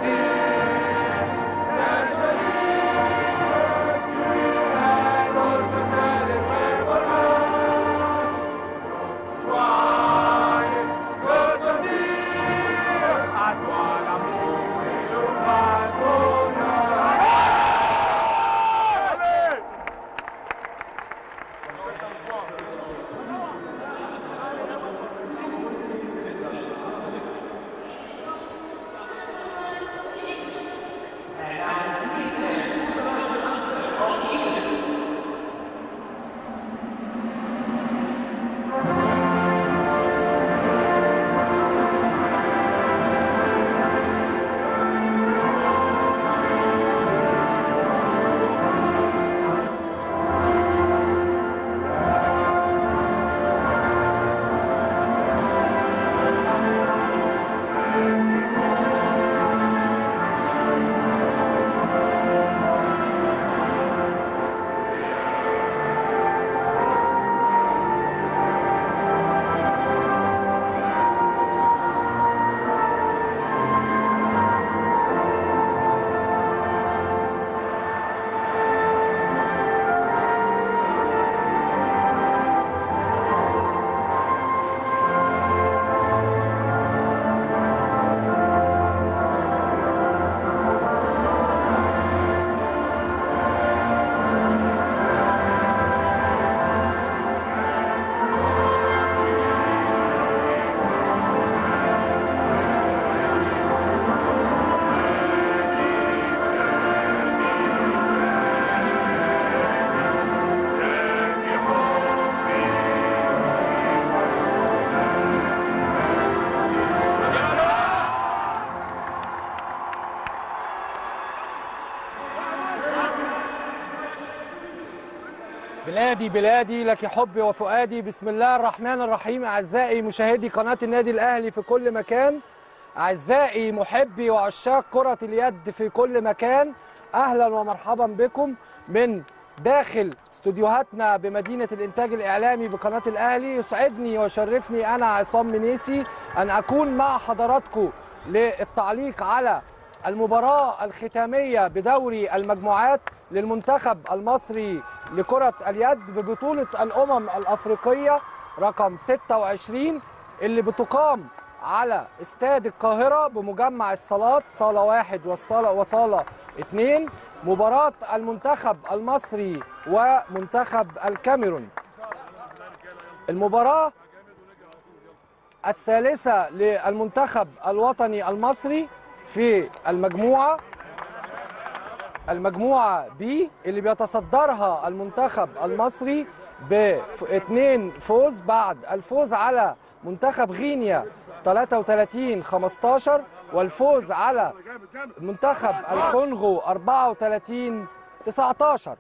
بلادي بلادي لك حبي وفؤادي بسم الله الرحمن الرحيم أعزائي مشاهدي قناة النادي الأهلي في كل مكان أعزائي محبي وعشاق كرة اليد في كل مكان أهلا ومرحبا بكم من داخل استوديوهاتنا بمدينة الإنتاج الإعلامي بقناة الأهلي يسعدني ويشرفني أنا عصام منيسي أن أكون مع حضراتكم للتعليق على المباراة الختامية بدوري المجموعات للمنتخب المصري لكرة اليد ببطولة الأمم الأفريقية رقم 26 اللي بتقام على استاد القاهرة بمجمع الصالات صالة واحد وصالة, وصالة اتنين مباراة المنتخب المصري ومنتخب الكاميرون المباراة الثالثة للمنتخب الوطني المصري في المجموعة المجموعة بي اللي بيتصدرها المنتخب المصري باثنين فوز بعد الفوز على منتخب غينيا 33 15 والفوز على منتخب الكونغو 34 19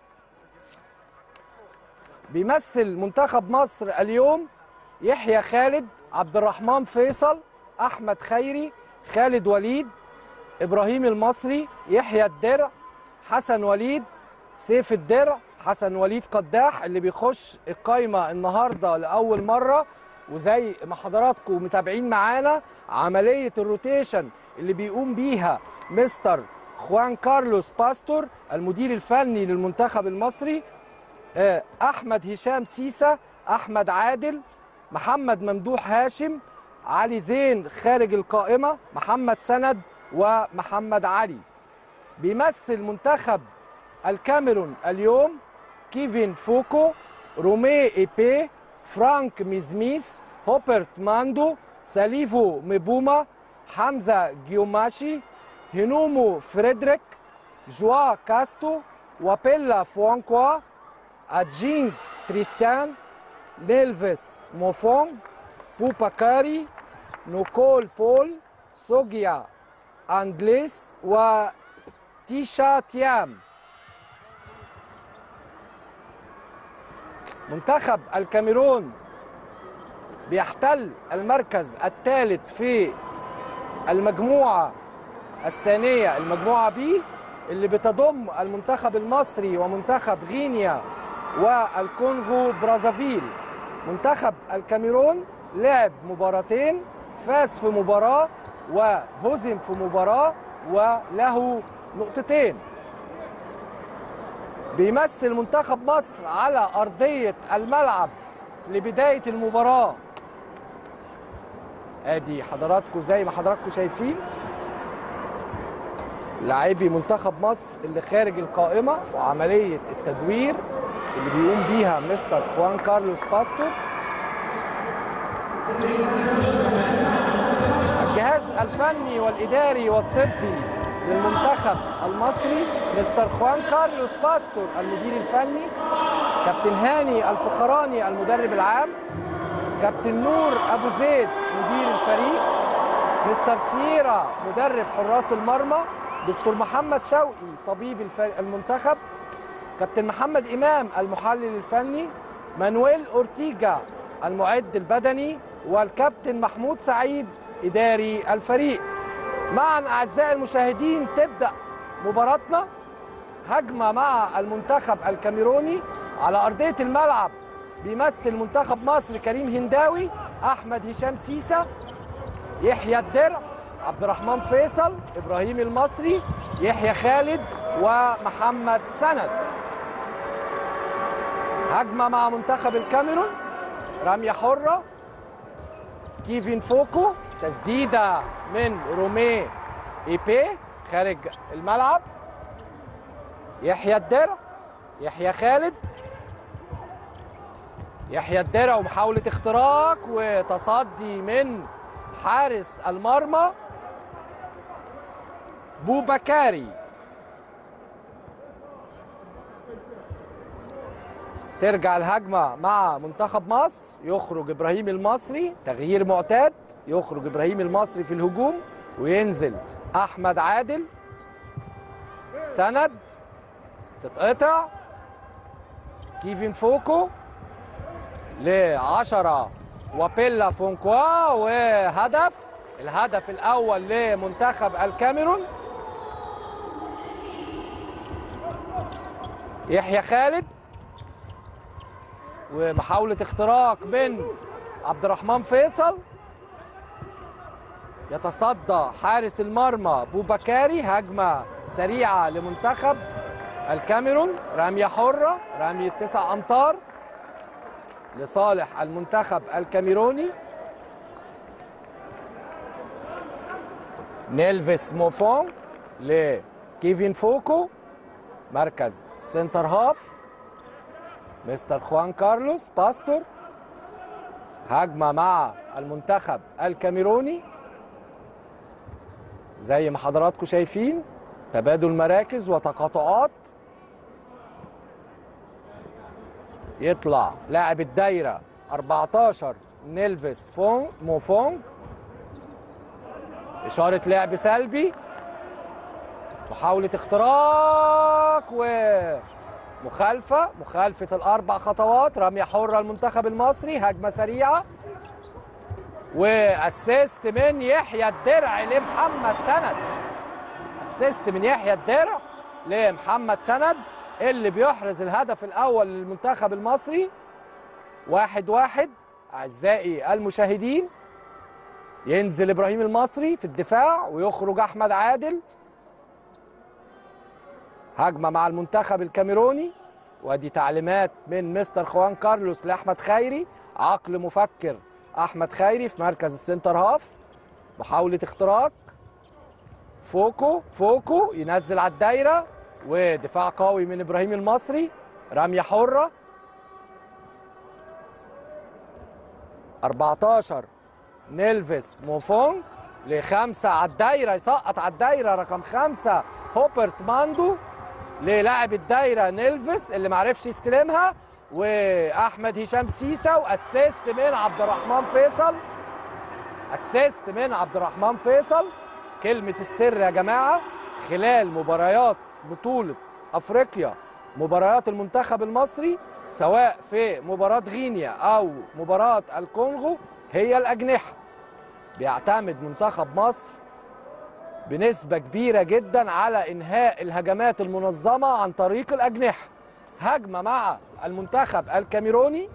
بيمثل منتخب مصر اليوم يحيى خالد عبد الرحمن فيصل احمد خيري خالد وليد ابراهيم المصري يحيى الدرع حسن وليد سيف الدرع حسن وليد قداح اللي بيخش القايمه النهارده لاول مره وزي ما حضراتكم متابعين معانا عمليه الروتيشن اللي بيقوم بيها مستر خوان كارلوس باستور المدير الفني للمنتخب المصري احمد هشام سيسا احمد عادل محمد ممدوح هاشم علي زين خارج القائمه محمد سند ومحمد علي بيمثل منتخب الكاميرون اليوم كيفن فوكو رومي ايبي فرانك ميزميس هوبرت ماندو ساليفو ميبوما حمزة جيوماشي هينومو فريدريك جوا كاستو وابيلا فوانكوا أجينج تريستان نيلفيس موفونج بوباكاري نوكول بول سوجيا أندليس وتيشا تيام منتخب الكاميرون بيحتل المركز الثالث في المجموعة الثانية المجموعة بي اللي بتضم المنتخب المصري ومنتخب غينيا والكونغو برازافيل منتخب الكاميرون لعب مباراتين فاز في مباراة وهزم في مباراة وله نقطتين بيمثل منتخب مصر على أرضية الملعب لبداية المباراة ادي حضراتكم زي ما حضراتكم شايفين لاعبي منتخب مصر اللي خارج القائمة وعملية التدوير اللي بيقوم بيها مستر خوان كارلوس باستور الجهاز الفني والإداري والطبي للمنتخب المصري مستر خوان كارلوس باستور المدير الفني كابتن هاني الفخراني المدرب العام كابتن نور أبو زيد مدير الفريق مستر سيرا مدرب حراس المرمى دكتور محمد شوقي طبيب الفريق المنتخب كابتن محمد إمام المحلل الفني مانويل أورتيجا المعد البدني والكابتن محمود سعيد إداري الفريق معا أعزائي المشاهدين تبدأ مباراتنا هجمة مع المنتخب الكاميروني على أرضية الملعب بيمثل منتخب مصر كريم هنداوي أحمد هشام سيسا يحيى الدرع عبد الرحمن فيصل إبراهيم المصري يحيى خالد ومحمد سند هجمة مع منتخب الكاميرون رمية حرة كيفين فوكو تسديدة من رومي إيبي خارج الملعب يحيى الدرع يحيى خالد يحيى الدرع ومحاولة اختراق وتصدي من حارس المرمى بوبكاري ترجع الهجمة مع منتخب مصر يخرج إبراهيم المصري تغيير معتاد يخرج إبراهيم المصري في الهجوم وينزل أحمد عادل سند تتقطع كيفين فوكو لعشرة وبيلا فونكوا وهدف الهدف الأول لمنتخب الكاميرون يحيى خالد ومحاولة اختراق من عبد الرحمن فيصل يتصدى حارس المرمى بوبكاري هجمة سريعة لمنتخب الكاميرون رمية حرة رمية تسع أمتار لصالح المنتخب الكاميروني نيلفيس موفون لكيفين فوكو مركز سنتر هاف مستر خوان كارلوس باستور هجمة مع المنتخب الكاميروني زي ما حضراتكم شايفين تبادل مراكز وتقاطعات يطلع لاعب الدايرة 14 نيلفيس فونج موفونج إشارة لعب سلبي محاولة اختراق ومخالفة مخالفة الأربع خطوات رمية حرة المنتخب المصري هجمة سريعة واسيست من يحيى الدرع لمحمد سند اسيست من يحيى الدرع لمحمد سند اللي بيحرز الهدف الأول للمنتخب المصري واحد واحد أعزائي المشاهدين ينزل إبراهيم المصري في الدفاع ويخرج أحمد عادل هجمة مع المنتخب الكاميروني ودي تعليمات من مستر خوان كارلوس لأحمد خيري عقل مفكر أحمد خيري في مركز السنتر هاف محاولة اختراق فوكو فوكو ينزل على الدايرة ودفاع قوي من ابراهيم المصري رميه حره 14 نيلفيس موفونج لخمسه على الدايره يسقط على الدايره رقم خمسه هوبرت ماندو للاعب الدايره نيلفيس اللي ما عرفش يستلمها واحمد هشام سيسا واسيست من عبد الرحمن فيصل اسيست من عبد الرحمن فيصل كلمه السر يا جماعه خلال مباريات بطولة أفريقيا مباريات المنتخب المصري سواء في مباراة غينيا أو مباراة الكونغو هي الأجنحة بيعتمد منتخب مصر بنسبة كبيرة جدا على إنهاء الهجمات المنظمة عن طريق الأجنحة هجمة مع المنتخب الكاميروني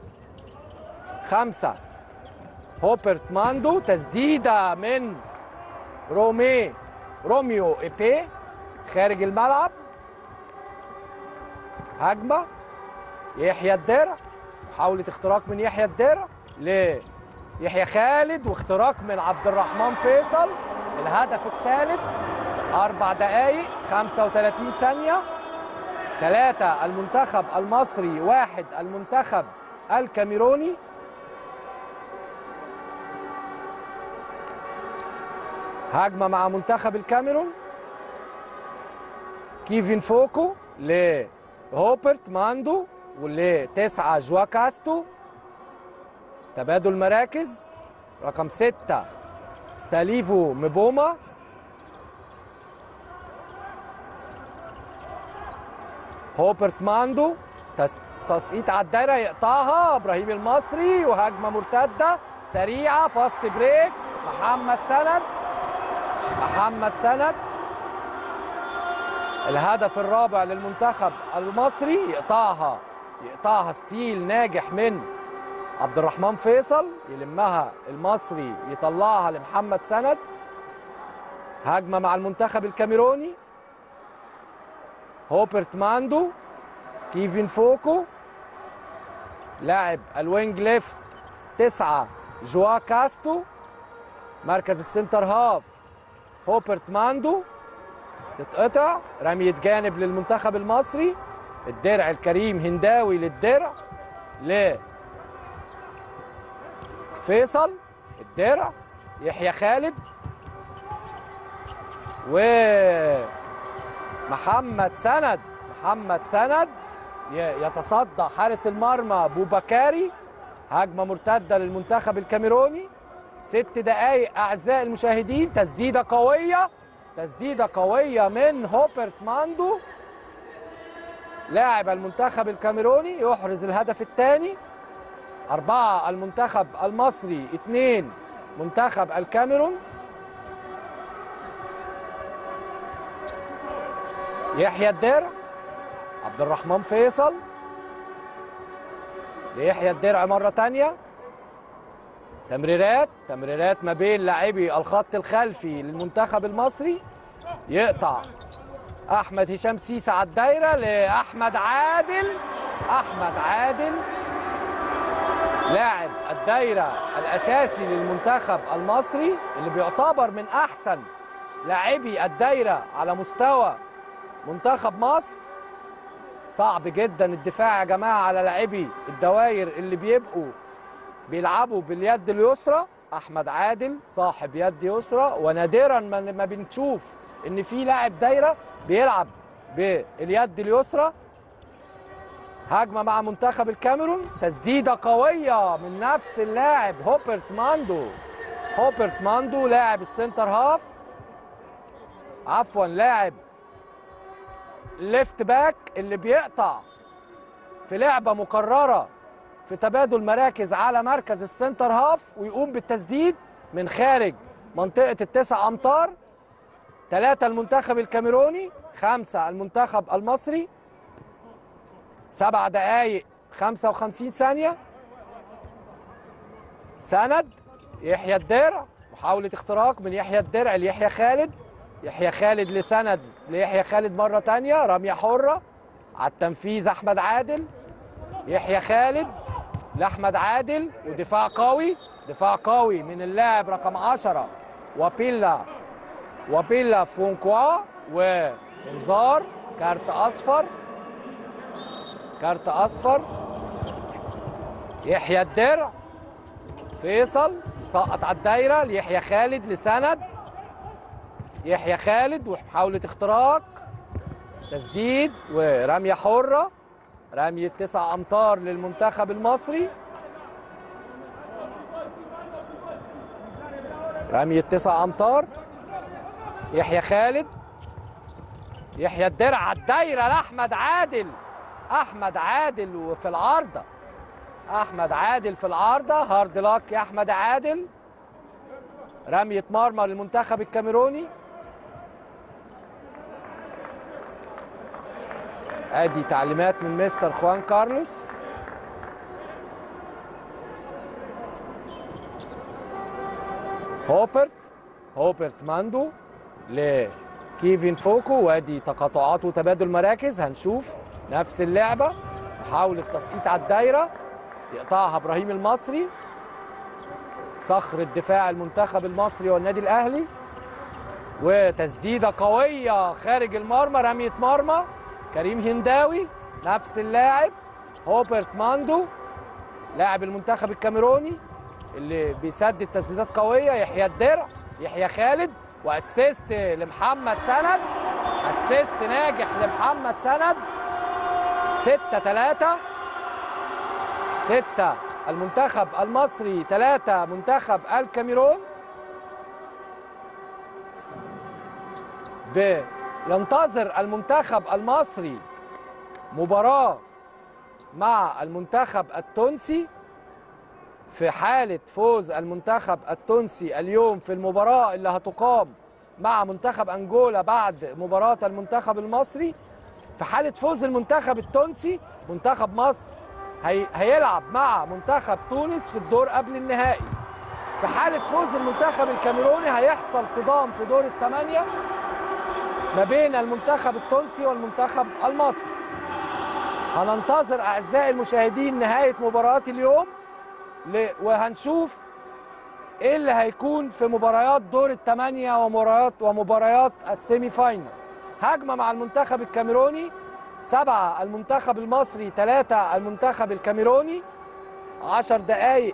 خمسة هوبرت ماندو تسديدة من رومي روميو ايبي خارج الملعب هجمه يحيى الدرع محاوله اختراق من يحيى الدرع ليحيى خالد واختراق من عبد الرحمن فيصل الهدف الثالث أربع دقايق 35 ثانية ثلاثة المنتخب المصري واحد المنتخب الكاميروني هجمة مع منتخب الكاميرون كيفن فوكو لهوبرت ماندو ولتسعة جوا كاستو تبادل مراكز رقم ستة ساليفو مبوما هوبرت ماندو تس- تسقيط على الدايره يقطعها ابراهيم المصري وهجمه مرتده سريعه فاست بريك محمد سند محمد سند الهدف الرابع للمنتخب المصري يقطعها يقطعها ستيل ناجح من عبد الرحمن فيصل يلمها المصري يطلعها لمحمد سند هجمه مع المنتخب الكاميروني هوبرت ماندو كيفن فوكو لاعب الوينج ليفت تسعة جوا كاستو مركز السنتر هاف هوبرت ماندو تتقطع رمية جانب للمنتخب المصري الدرع الكريم هنداوي للدرع ل فيصل الدرع يحيى خالد و محمد سند محمد سند ي- يتصدى حارس المرمى بوبكاري هجمة مرتدة للمنتخب الكاميروني ست دقايق أعزائي المشاهدين تسديدة قوية تسديدة قوية من هوبرت ماندو لاعب المنتخب الكاميروني يحرز الهدف الثاني أربعة المنتخب المصري اثنين منتخب الكاميرون يحيى الدرع عبد الرحمن فيصل ليحيى الدرع مرة تانية تمريرات تمريرات ما بين لاعبي الخط الخلفي للمنتخب المصري يقطع احمد هشام سيسة على الدايره لاحمد عادل احمد عادل لاعب الدايره الاساسي للمنتخب المصري اللي بيعتبر من احسن لاعبي الدايره على مستوى منتخب مصر صعب جدا الدفاع يا جماعه على لاعبي الدواير اللي بيبقوا بيلعبوا باليد اليسرى احمد عادل صاحب يد يسرى ونادرا ما ما بنشوف ان في لاعب دايره بيلعب باليد اليسرى هجمه مع منتخب الكاميرون تسديده قويه من نفس اللاعب هوبرت ماندو هوبرت ماندو لاعب السنتر هاف عفوا لاعب ليفت باك اللي بيقطع في لعبه مكرره في تبادل مراكز على مركز السنتر هاف ويقوم بالتسديد من خارج منطقه التسع امتار ثلاثة المنتخب الكاميروني خمسة المنتخب المصري سبع دقايق 55 ثانية سند يحيى الدرع محاولة اختراق من يحيى الدرع ليحيى خالد يحيى خالد لسند ليحيى خالد مرة تانية رمية حرة على التنفيذ أحمد عادل يحيى خالد لأحمد عادل ودفاع قوي دفاع قوي من اللاعب رقم 10 وبيلا وبيلا فونكوا وانذار كارت اصفر كارت اصفر يحيى الدرع فيصل يسقط على الدايره ليحيى خالد لسند يحيى خالد ومحاوله اختراق تسديد ورميه حره رميه تسع امتار للمنتخب المصري رميه تسع امتار يحيى خالد يحيى الدرع على الدايره لاحمد عادل احمد عادل وفي العارضه احمد عادل في العارضه هارد لاك يا احمد عادل رميه مرمى للمنتخب الكاميروني ادي تعليمات من مستر خوان كارلوس هوبرت هوبرت ماندو لكيفن فوكو وادي تقاطعات وتبادل مراكز هنشوف نفس اللعبه محاوله تسقيط على الدايره يقطعها ابراهيم المصري صخر الدفاع المنتخب المصري والنادي الاهلي وتسديده قويه خارج المرمى رميه مرمى كريم هنداوي نفس اللاعب هوبرت ماندو لاعب المنتخب الكاميروني اللي بيسدد تسديدات قويه يحيى الدرع يحيى خالد واسيست لمحمد سند اسيست ناجح لمحمد سند 6 3 6 المنتخب المصري 3 منتخب الكاميرون ينتظر المنتخب المصري مباراة مع المنتخب التونسي في حالة فوز المنتخب التونسي اليوم في المباراة اللي هتقام مع منتخب أنجولا بعد مباراة المنتخب المصري في حالة فوز المنتخب التونسي منتخب مصر هي هيلعب مع منتخب تونس في الدور قبل النهائي في حالة فوز المنتخب الكاميروني هيحصل صدام في دور الثمانية ما بين المنتخب التونسي والمنتخب المصري هننتظر أعزائي المشاهدين نهاية مباراة اليوم ل- وهنشوف ايه اللي هيكون في مباريات دور الثمانية ومباريات ومباريات السيمي فاينل هجمة مع المنتخب الكاميروني سبعة المنتخب المصري ثلاثة المنتخب الكاميروني عشر دقايق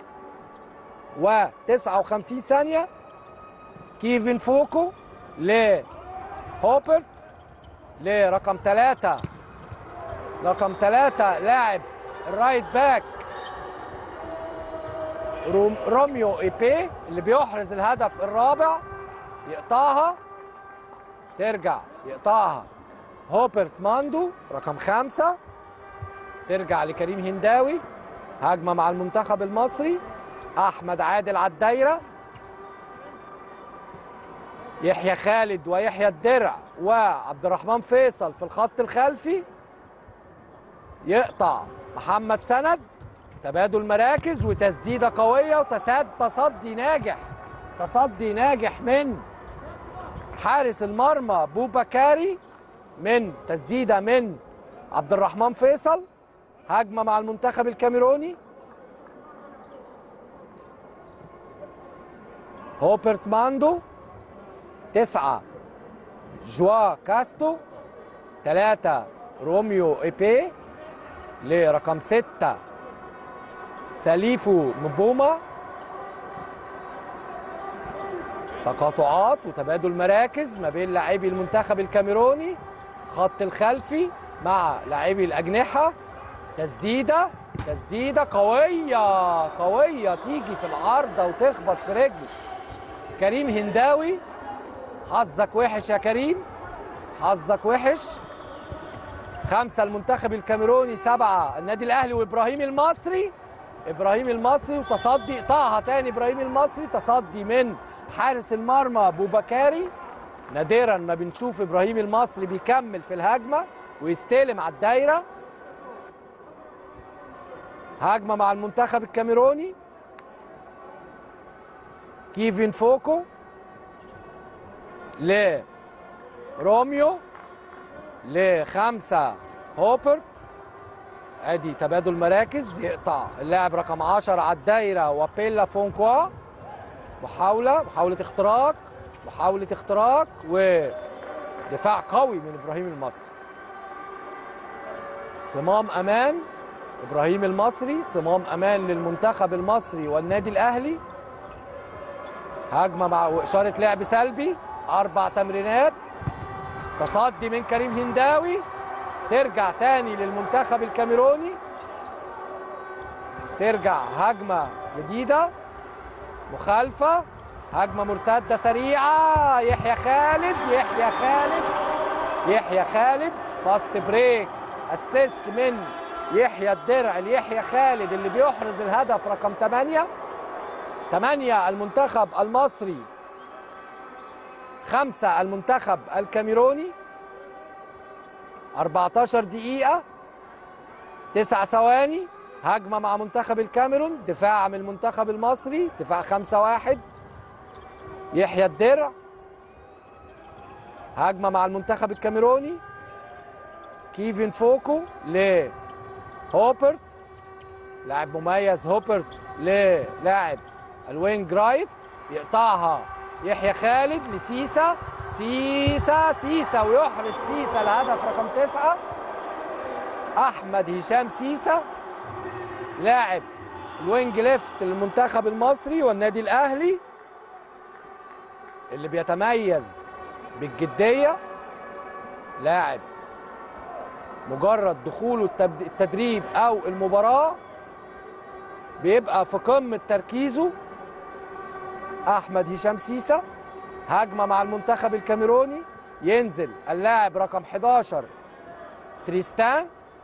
و59 ثانية كيفن فوكو لهوبرت لرقم ثلاثة رقم ثلاثة لاعب الرايت باك روم روميو ايبي اللي بيحرز الهدف الرابع يقطعها ترجع يقطعها هوبرت ماندو رقم خمسة ترجع لكريم هنداوي هجمة مع المنتخب المصري أحمد عادل على الدايرة يحيى خالد ويحيى الدرع وعبد الرحمن فيصل في الخط الخلفي يقطع محمد سند تبادل مراكز وتسديده قويه وتسد تصدي ناجح تصدي ناجح من حارس المرمى بوبكاري من تسديده من عبد الرحمن فيصل هجمه مع المنتخب الكاميروني هوبرت ماندو تسعة جوا كاستو ثلاثة روميو إيبي لرقم ستة سليفو مبوما تقاطعات وتبادل مراكز ما بين لاعبي المنتخب الكاميروني خط الخلفي مع لاعبي الأجنحة تسديدة تسديدة قوية قوية تيجي في العارضة وتخبط في رجل كريم هنداوي حظك وحش يا كريم حظك وحش خمسة المنتخب الكاميروني سبعة النادي الأهلي وإبراهيم المصري إبراهيم المصري وتصدي قطعها تاني إبراهيم المصري تصدي من حارس المرمى بوبكاري نادرا ما بنشوف إبراهيم المصري بيكمل في الهجمة ويستلم على الدايرة هجمة مع المنتخب الكاميروني كيفن فوكو لروميو لخمسة هوبرت ادي تبادل مراكز يقطع اللاعب رقم 10 على الدايره وبيلا فونكوا محاوله محاوله اختراق محاوله اختراق ودفاع قوي من ابراهيم المصري صمام امان ابراهيم المصري صمام امان للمنتخب المصري والنادي الاهلي هجمه مع واشاره لعب سلبي اربع تمريرات تصدي من كريم هنداوي ترجع تاني للمنتخب الكاميروني ترجع هجمه جديده مخالفه هجمه مرتده سريعه يحيى خالد يحيى خالد يحيى خالد فاست بريك اسيست من يحيى الدرع ليحيى خالد اللي بيحرز الهدف رقم 8 8 المنتخب المصري خمسة المنتخب الكاميروني 14 دقيقة 9 ثواني هجمة مع منتخب الكاميرون دفاع من المنتخب المصري دفاع 5 1 يحيى الدرع هجمه مع المنتخب الكاميروني كيفن فوكو ل هوبرت لاعب مميز هوبرت للاعب الوينج رايت يقطعها يحيى خالد لسيسا سيسا سيسا ويحرز سيسا الهدف رقم تسعة أحمد هشام سيسا لاعب الوينج ليفت للمنتخب المصري والنادي الأهلي اللي بيتميز بالجدية لاعب مجرد دخوله التبد- التدريب أو المباراة بيبقى في قمة تركيزه أحمد هشام سيسا هجمة مع المنتخب الكاميروني ينزل اللاعب رقم 11 تريستان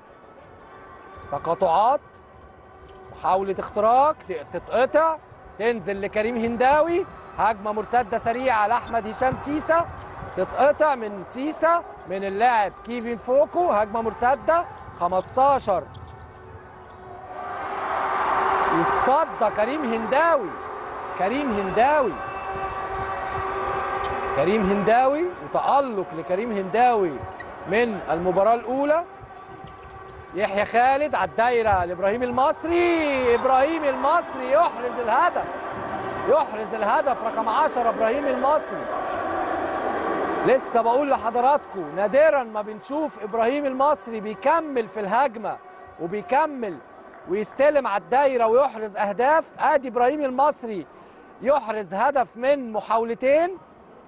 تقاطعات محاولة اختراق ت- تتقطع تنزل لكريم هنداوي هجمة مرتدة سريعة لأحمد هشام سيسا تتقطع من سيسا من اللاعب كيفن فوكو هجمة مرتدة 15 يتصدى كريم هنداوي كريم هنداوي كريم هنداوي وتألق لكريم هنداوي من المباراة الأولى يحيى خالد على الدايرة لإبراهيم المصري إبراهيم المصري يحرز الهدف يحرز الهدف رقم 10 إبراهيم المصري لسه بقول لحضراتكم نادرا ما بنشوف إبراهيم المصري بيكمل في الهجمة وبيكمل ويستلم على الدايرة ويحرز أهداف آدي إبراهيم المصري يحرز هدف من محاولتين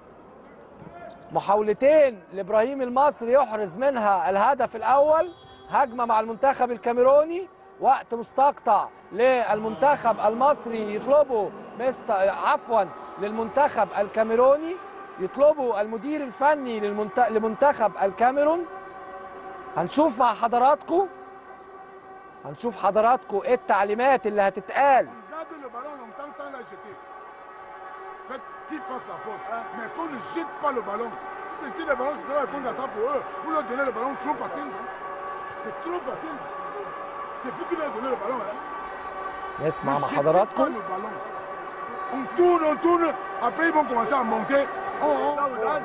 محاولتين لابراهيم المصري يحرز منها الهدف الاول هجمه مع المنتخب الكاميروني وقت مستقطع للمنتخب المصري يطلبوا مست... عفوا للمنتخب الكاميروني يطلبوا المدير الفني للمنت... لمنتخب الكاميرون هنشوف مع حضراتكم هنشوف حضراتكم ايه التعليمات اللي هتتقال Gardez le ballon longtemps sans la jeter. Faites qui passe la faute. Mais qu'on ne jette pas le ballon. Si c'est le ballon, ce sera un contre-attaque pour eux. Vous leur donnez le ballon trop facile. C'est trop facile. C'est vous qui leur donnez le ballon. Hein. نسمع Ne مع jetez حضراتكم pas le ballon. On tourne, on tourne. Après, ils vont commencer à monter. On, on,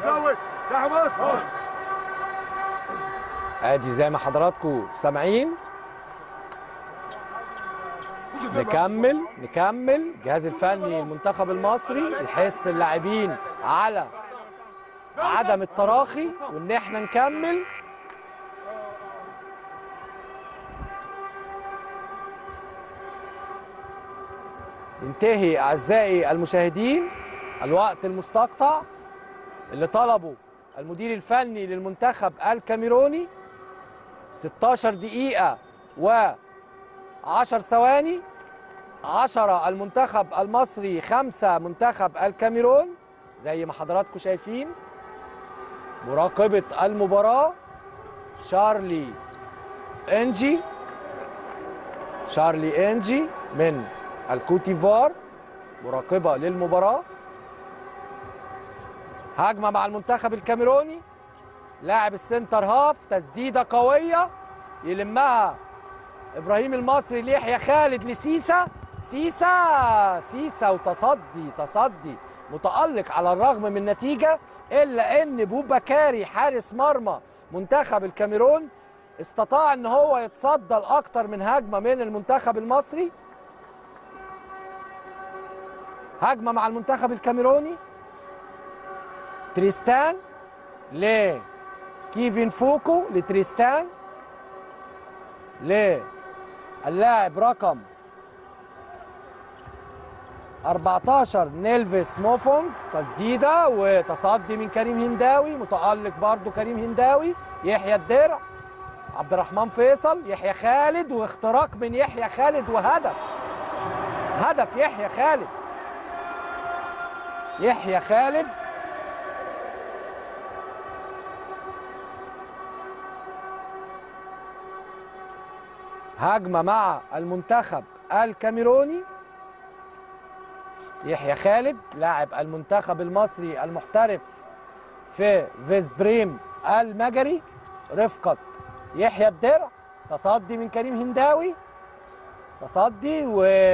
ادي زي ما حضراتكم سامعين نكمل نكمل الجهاز الفني المنتخب المصري يحس اللاعبين على عدم التراخي وان احنا نكمل ينتهي اعزائي المشاهدين الوقت المستقطع اللي طلبه المدير الفني للمنتخب الكاميروني 16 دقيقة و 10 ثواني 10 المنتخب المصري 5 منتخب الكاميرون زي ما حضراتكم شايفين مراقبة المباراة شارلي انجي شارلي انجي من الكوتيفار مراقبة للمباراة هجمة مع المنتخب الكاميروني لاعب السنتر هاف تسديدة قوية يلمها ابراهيم المصري ليحيى خالد لسيسا سيسا سيسا وتصدي تصدي متألق على الرغم من النتيجة إلا إن بوبكاري حارس مرمى منتخب الكاميرون استطاع إن هو يتصدى لأكتر من هجمة من المنتخب المصري هجمة مع المنتخب الكاميروني تريستان ل كيفن فوكو لتريستان للاعب رقم 14 نيلفيس موفونج تسديده وتصدي من كريم هنداوي متالق برضو كريم هنداوي يحيى الدرع عبد الرحمن فيصل يحيى خالد واختراق من يحيى خالد وهدف هدف يحيى خالد يحيى خالد هجمة مع المنتخب الكاميروني يحيى خالد لاعب المنتخب المصري المحترف في فيسبريم المجري رفقة يحيى الدرع تصدي من كريم هنداوي تصدي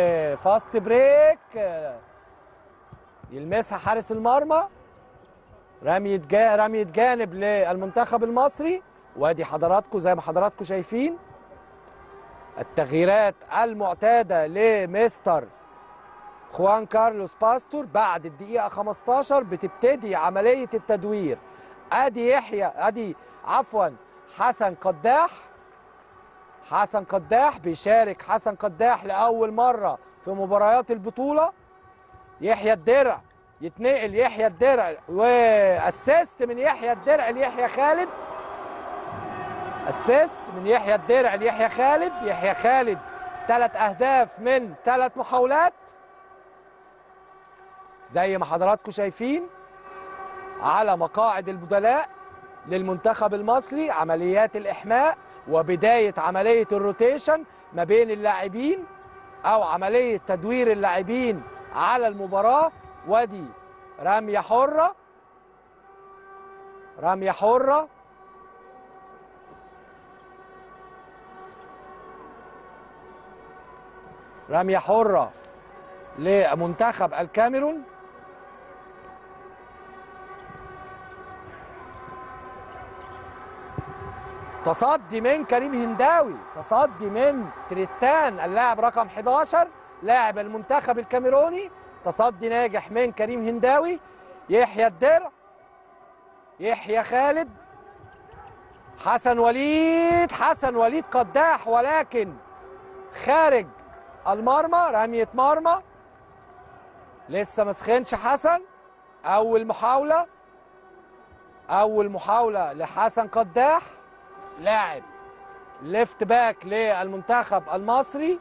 وفاست بريك يلمسها حارس المرمى رمية جا رمية جانب للمنتخب المصري وادي حضراتكم زي ما حضراتكم شايفين التغييرات المعتادة لمستر خوان كارلوس باستور بعد الدقيقة 15 بتبتدي عملية التدوير ادي يحيى ادي عفوا حسن قداح حسن قداح بيشارك حسن قداح لأول مرة في مباريات البطولة يحيى الدرع يتنقل يحيى الدرع واسيست من يحيى الدرع ليحيى خالد اسيست من يحيى الدرع ليحيى خالد يحيى خالد ثلاث اهداف من ثلاث محاولات زي ما حضراتكم شايفين على مقاعد البدلاء للمنتخب المصري عمليات الاحماء وبدايه عمليه الروتيشن ما بين اللاعبين او عمليه تدوير اللاعبين على المباراه وادي رميه حره رميه حره رميه حره لمنتخب الكاميرون تصدي من كريم هنداوي تصدي من تريستان اللاعب رقم 11 لاعب المنتخب الكاميروني تصدي ناجح من كريم هنداوي يحيى الدرع يحيى خالد حسن وليد حسن وليد قداح ولكن خارج المرمى رمية مرمى لسه ما سخنش حسن أول محاولة أول محاولة لحسن قداح لاعب ليفت باك للمنتخب المصري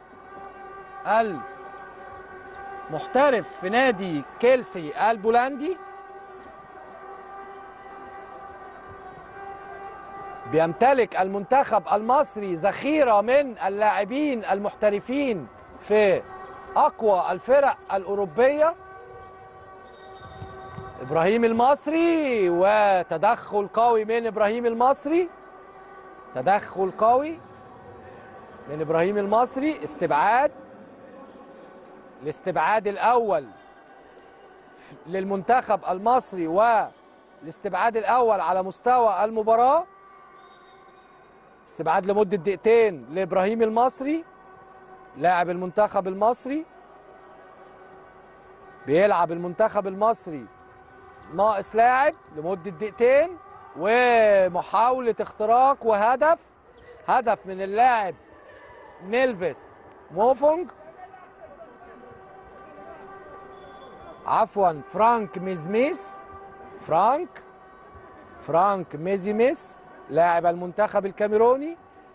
المحترف في نادي كيلسي البولندي بيمتلك المنتخب المصري ذخيرة من اللاعبين المحترفين في أقوى الفرق الأوروبية إبراهيم المصري وتدخل قوي من إبراهيم المصري تدخل قوي من ابراهيم المصري استبعاد الاستبعاد الاول للمنتخب المصري والاستبعاد الاول على مستوى المباراه استبعاد لمده دقيقتين لابراهيم المصري لاعب المنتخب المصري بيلعب المنتخب المصري ناقص لاعب لمده دقيقتين ومحاولة اختراق وهدف هدف من اللاعب نيلفيس موفونج عفوا فرانك ميزميس فرانك فرانك ميزيميس لاعب المنتخب الكاميروني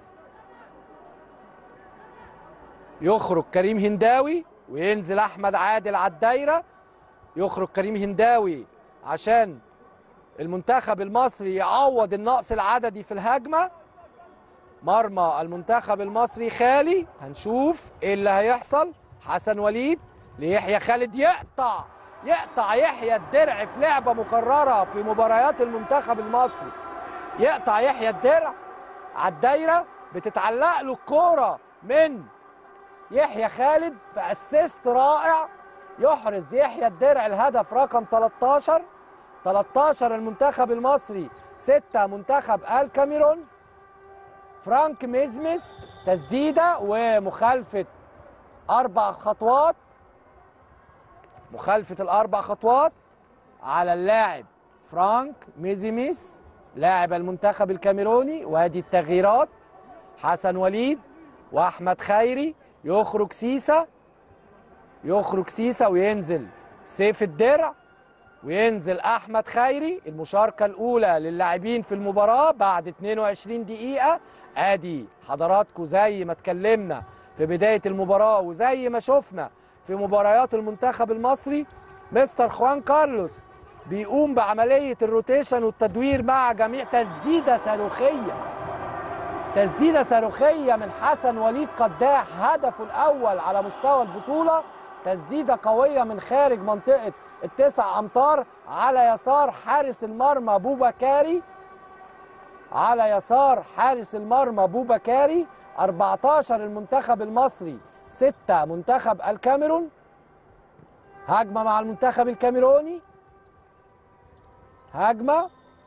يخرج كريم هنداوي وينزل احمد عادل على الدايره يخرج كريم هنداوي عشان المنتخب المصري يعوض النقص العددي في الهجمه مرمى المنتخب المصري خالي هنشوف ايه اللي هيحصل حسن وليد ليحيى خالد يقطع يقطع يحيى الدرع في لعبه مكرره في مباريات المنتخب المصري يقطع يحيى الدرع على الدايره بتتعلق له الكوره من يحيى خالد في اسيست رائع يحرز يحيى الدرع الهدف رقم 13 13 المنتخب المصري 6 منتخب الكاميرون فرانك ميزمس تسديده ومخالفه اربع خطوات مخالفه الاربع خطوات على اللاعب فرانك ميزيميس لاعب المنتخب الكاميروني وادي التغييرات حسن وليد واحمد خيري يخرج سيسا يخرج سيسا وينزل سيف الدرع وينزل احمد خيري المشاركه الاولى للاعبين في المباراه بعد 22 دقيقه ادي حضراتكم زي ما اتكلمنا في بدايه المباراه وزي ما شفنا في مباريات المنتخب المصري مستر خوان كارلوس بيقوم بعمليه الروتيشن والتدوير مع جميع تسديده صاروخيه تسديده صاروخيه من حسن وليد قداح هدفه الاول على مستوى البطوله تسديده قويه من خارج منطقه التسع امتار على يسار حارس المرمى بوبكاري على يسار حارس المرمى بوبكاري 14 المنتخب المصري 6 منتخب الكاميرون هجمه مع المنتخب الكاميروني هجمة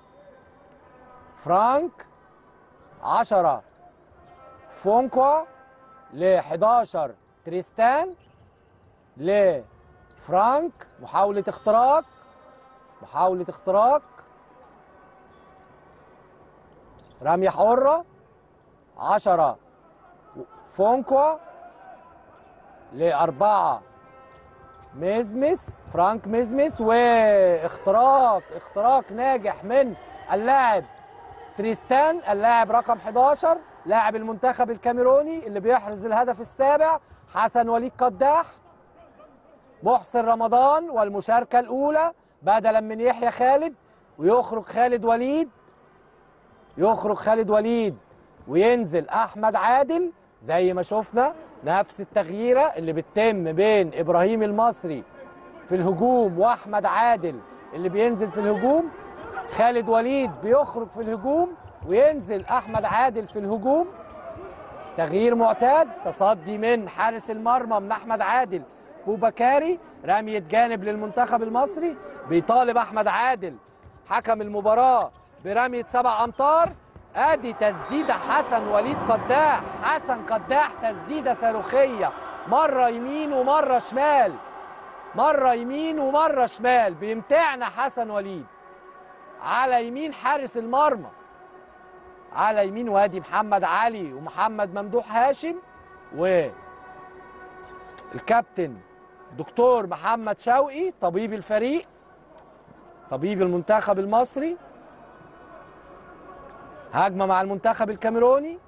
فرانك 10 فونكوا ل 11 تريستان لفرانك محاولة اختراق محاولة اختراق رمية حرة 10 فونكوا لأربعة ميزمس فرانك ميزمس واختراق اختراق ناجح من اللاعب تريستان اللاعب رقم 11 لاعب المنتخب الكاميروني اللي بيحرز الهدف السابع حسن وليد قداح محسن رمضان والمشاركة الأولى بدلا من يحيى خالد ويخرج خالد وليد يخرج خالد وليد وينزل أحمد عادل زي ما شفنا نفس التغييرة اللي بتتم بين إبراهيم المصري في الهجوم وأحمد عادل اللي بينزل في الهجوم خالد وليد بيخرج في الهجوم وينزل أحمد عادل في الهجوم تغيير معتاد تصدي من حارس المرمى من أحمد عادل بوبكاري رمية جانب للمنتخب المصري بيطالب أحمد عادل حكم المباراة برمية سبع أمتار ادي تسديده حسن وليد قداح حسن قداح تسديده صاروخيه مره يمين ومره شمال مره يمين ومره شمال بيمتعنا حسن وليد على يمين حارس المرمى على يمين وادي محمد علي ومحمد ممدوح هاشم و الكابتن دكتور محمد شوقي طبيب الفريق طبيب المنتخب المصري هجمه مع المنتخب الكاميروني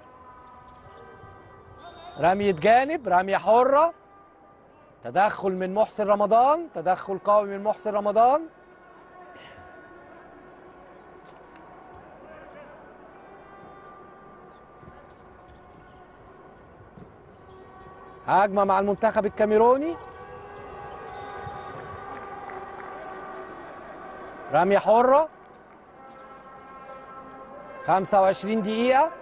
رمية جانب رمية حرة تدخل من محسن رمضان تدخل قوي من محسن رمضان هجمة مع المنتخب الكاميروني رمية حرة 25 دقيقة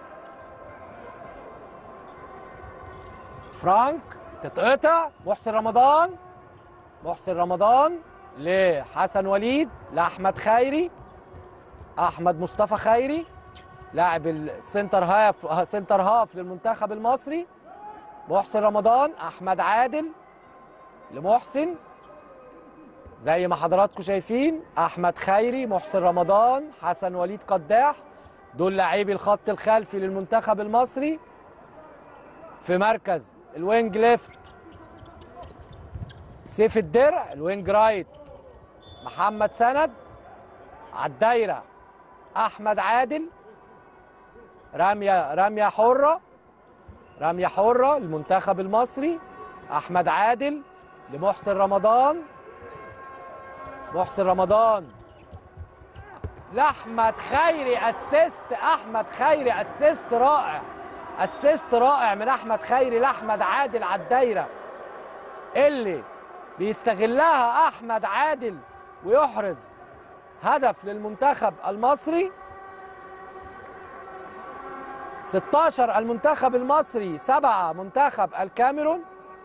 فرانك تتقطع محسن رمضان محسن رمضان لحسن وليد لأحمد خيري أحمد مصطفى خيري لاعب السنتر هاف سنتر هاف للمنتخب المصري محسن رمضان أحمد عادل لمحسن زي ما حضراتكم شايفين أحمد خيري محسن رمضان حسن وليد قداح دول لاعبي الخط الخلفي للمنتخب المصري في مركز الوينج ليفت سيف الدرع الوينج رايت محمد سند على الدايره احمد عادل رميه رميه حره رميه حره للمنتخب المصري احمد عادل لمحسن رمضان محسن رمضان لاحمد خيري اسيست احمد خيري اسيست رائع اسيست رائع من احمد خيري لاحمد عادل على الدايره اللي بيستغلها احمد عادل ويحرز هدف للمنتخب المصري 16 المنتخب المصري 7 منتخب الكاميرون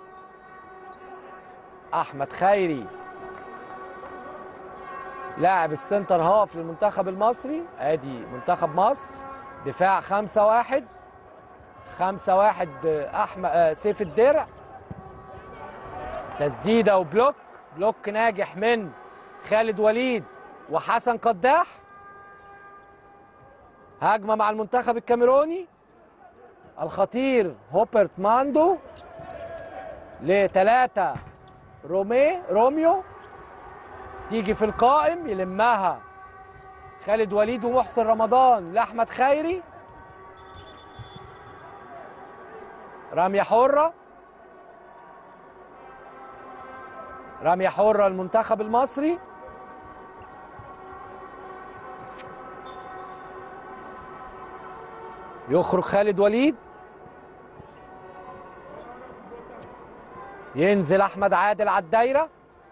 احمد خيري لاعب السنتر هاف للمنتخب المصري ادي منتخب مصر دفاع 5 1 5 1 احمد سيف الدرع تسديده وبلوك بلوك ناجح من خالد وليد وحسن قداح هجمه مع المنتخب الكاميروني الخطير هوبرت ماندو لثلاثة رومي روميو تيجي في القائم يلمها خالد وليد ومحسن رمضان لاحمد خيري رميه حره رميه حره المنتخب المصري يخرج خالد وليد ينزل احمد عادل على الدايره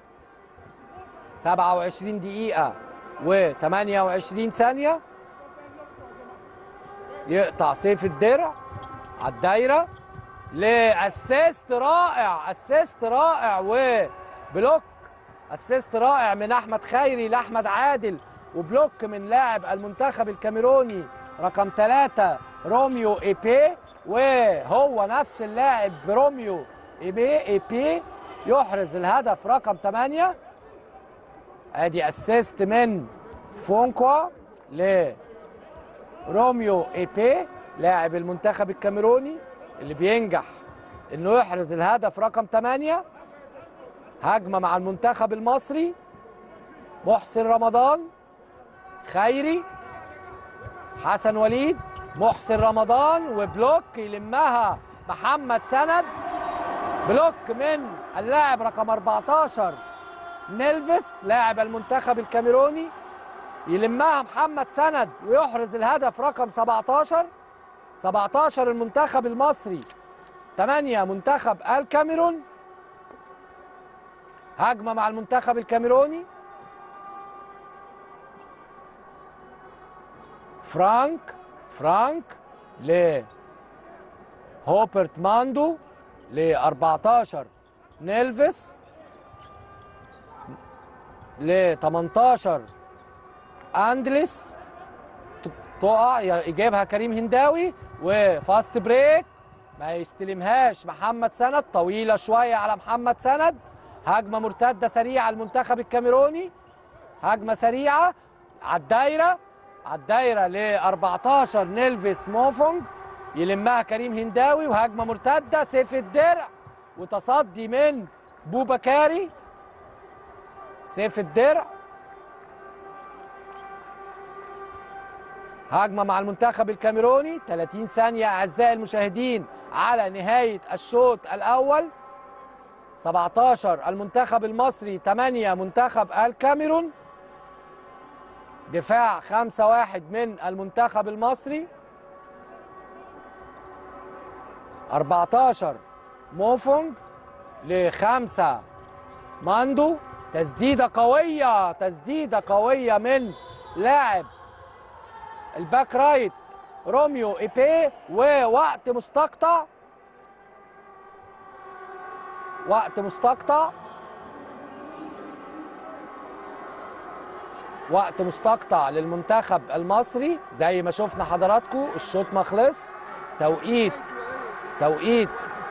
27 دقيقة و28 ثانية يقطع سيف الدرع على الدايرة لاسيست رائع اسيست رائع وبلوك اسيست رائع من احمد خيري لاحمد عادل وبلوك من لاعب المنتخب الكاميروني رقم ثلاثة روميو ايبي وهو نفس اللاعب روميو ايبي ايبي يحرز الهدف رقم 8 ادي اسيست من فونكوا ل روميو ايبي لاعب المنتخب الكاميروني اللي بينجح انه يحرز الهدف رقم 8 هجمه مع المنتخب المصري محسن رمضان خيري حسن وليد محسن رمضان وبلوك يلمها محمد سند بلوك من اللاعب رقم 14 نيلفيس لاعب المنتخب الكاميروني يلمها محمد سند ويحرز الهدف رقم 17 17 المنتخب المصري 8 منتخب الكاميرون هجمة مع المنتخب الكاميروني فرانك فرانك ل هوبرت ماندو ل 14 نيلفيس ل 18 اندلس تقع يجيبها كريم هنداوي وفاست بريك ما يستلمهاش محمد سند طويله شويه على محمد سند هجمه مرتده سريعه المنتخب الكاميروني هجمه سريعه على الدايره على الدايره ل 14 نيلفيس موفونج يلمها كريم هنداوي وهجمه مرتده سيف الدرع وتصدي من بوبكاري سيف الدرع هجمة مع المنتخب الكاميروني 30 ثانية أعزائي المشاهدين على نهاية الشوط الأول 17 المنتخب المصري 8 منتخب الكاميرون دفاع 5-1 من المنتخب المصري 14 موفونج لخمسة ماندو تسديدة قوية تسديدة قوية من لاعب الباك رايت روميو ايبي ووقت مستقطع وقت مستقطع وقت مستقطع للمنتخب المصري زي ما شفنا حضراتكم الشوط ما خلص توقيت توقيت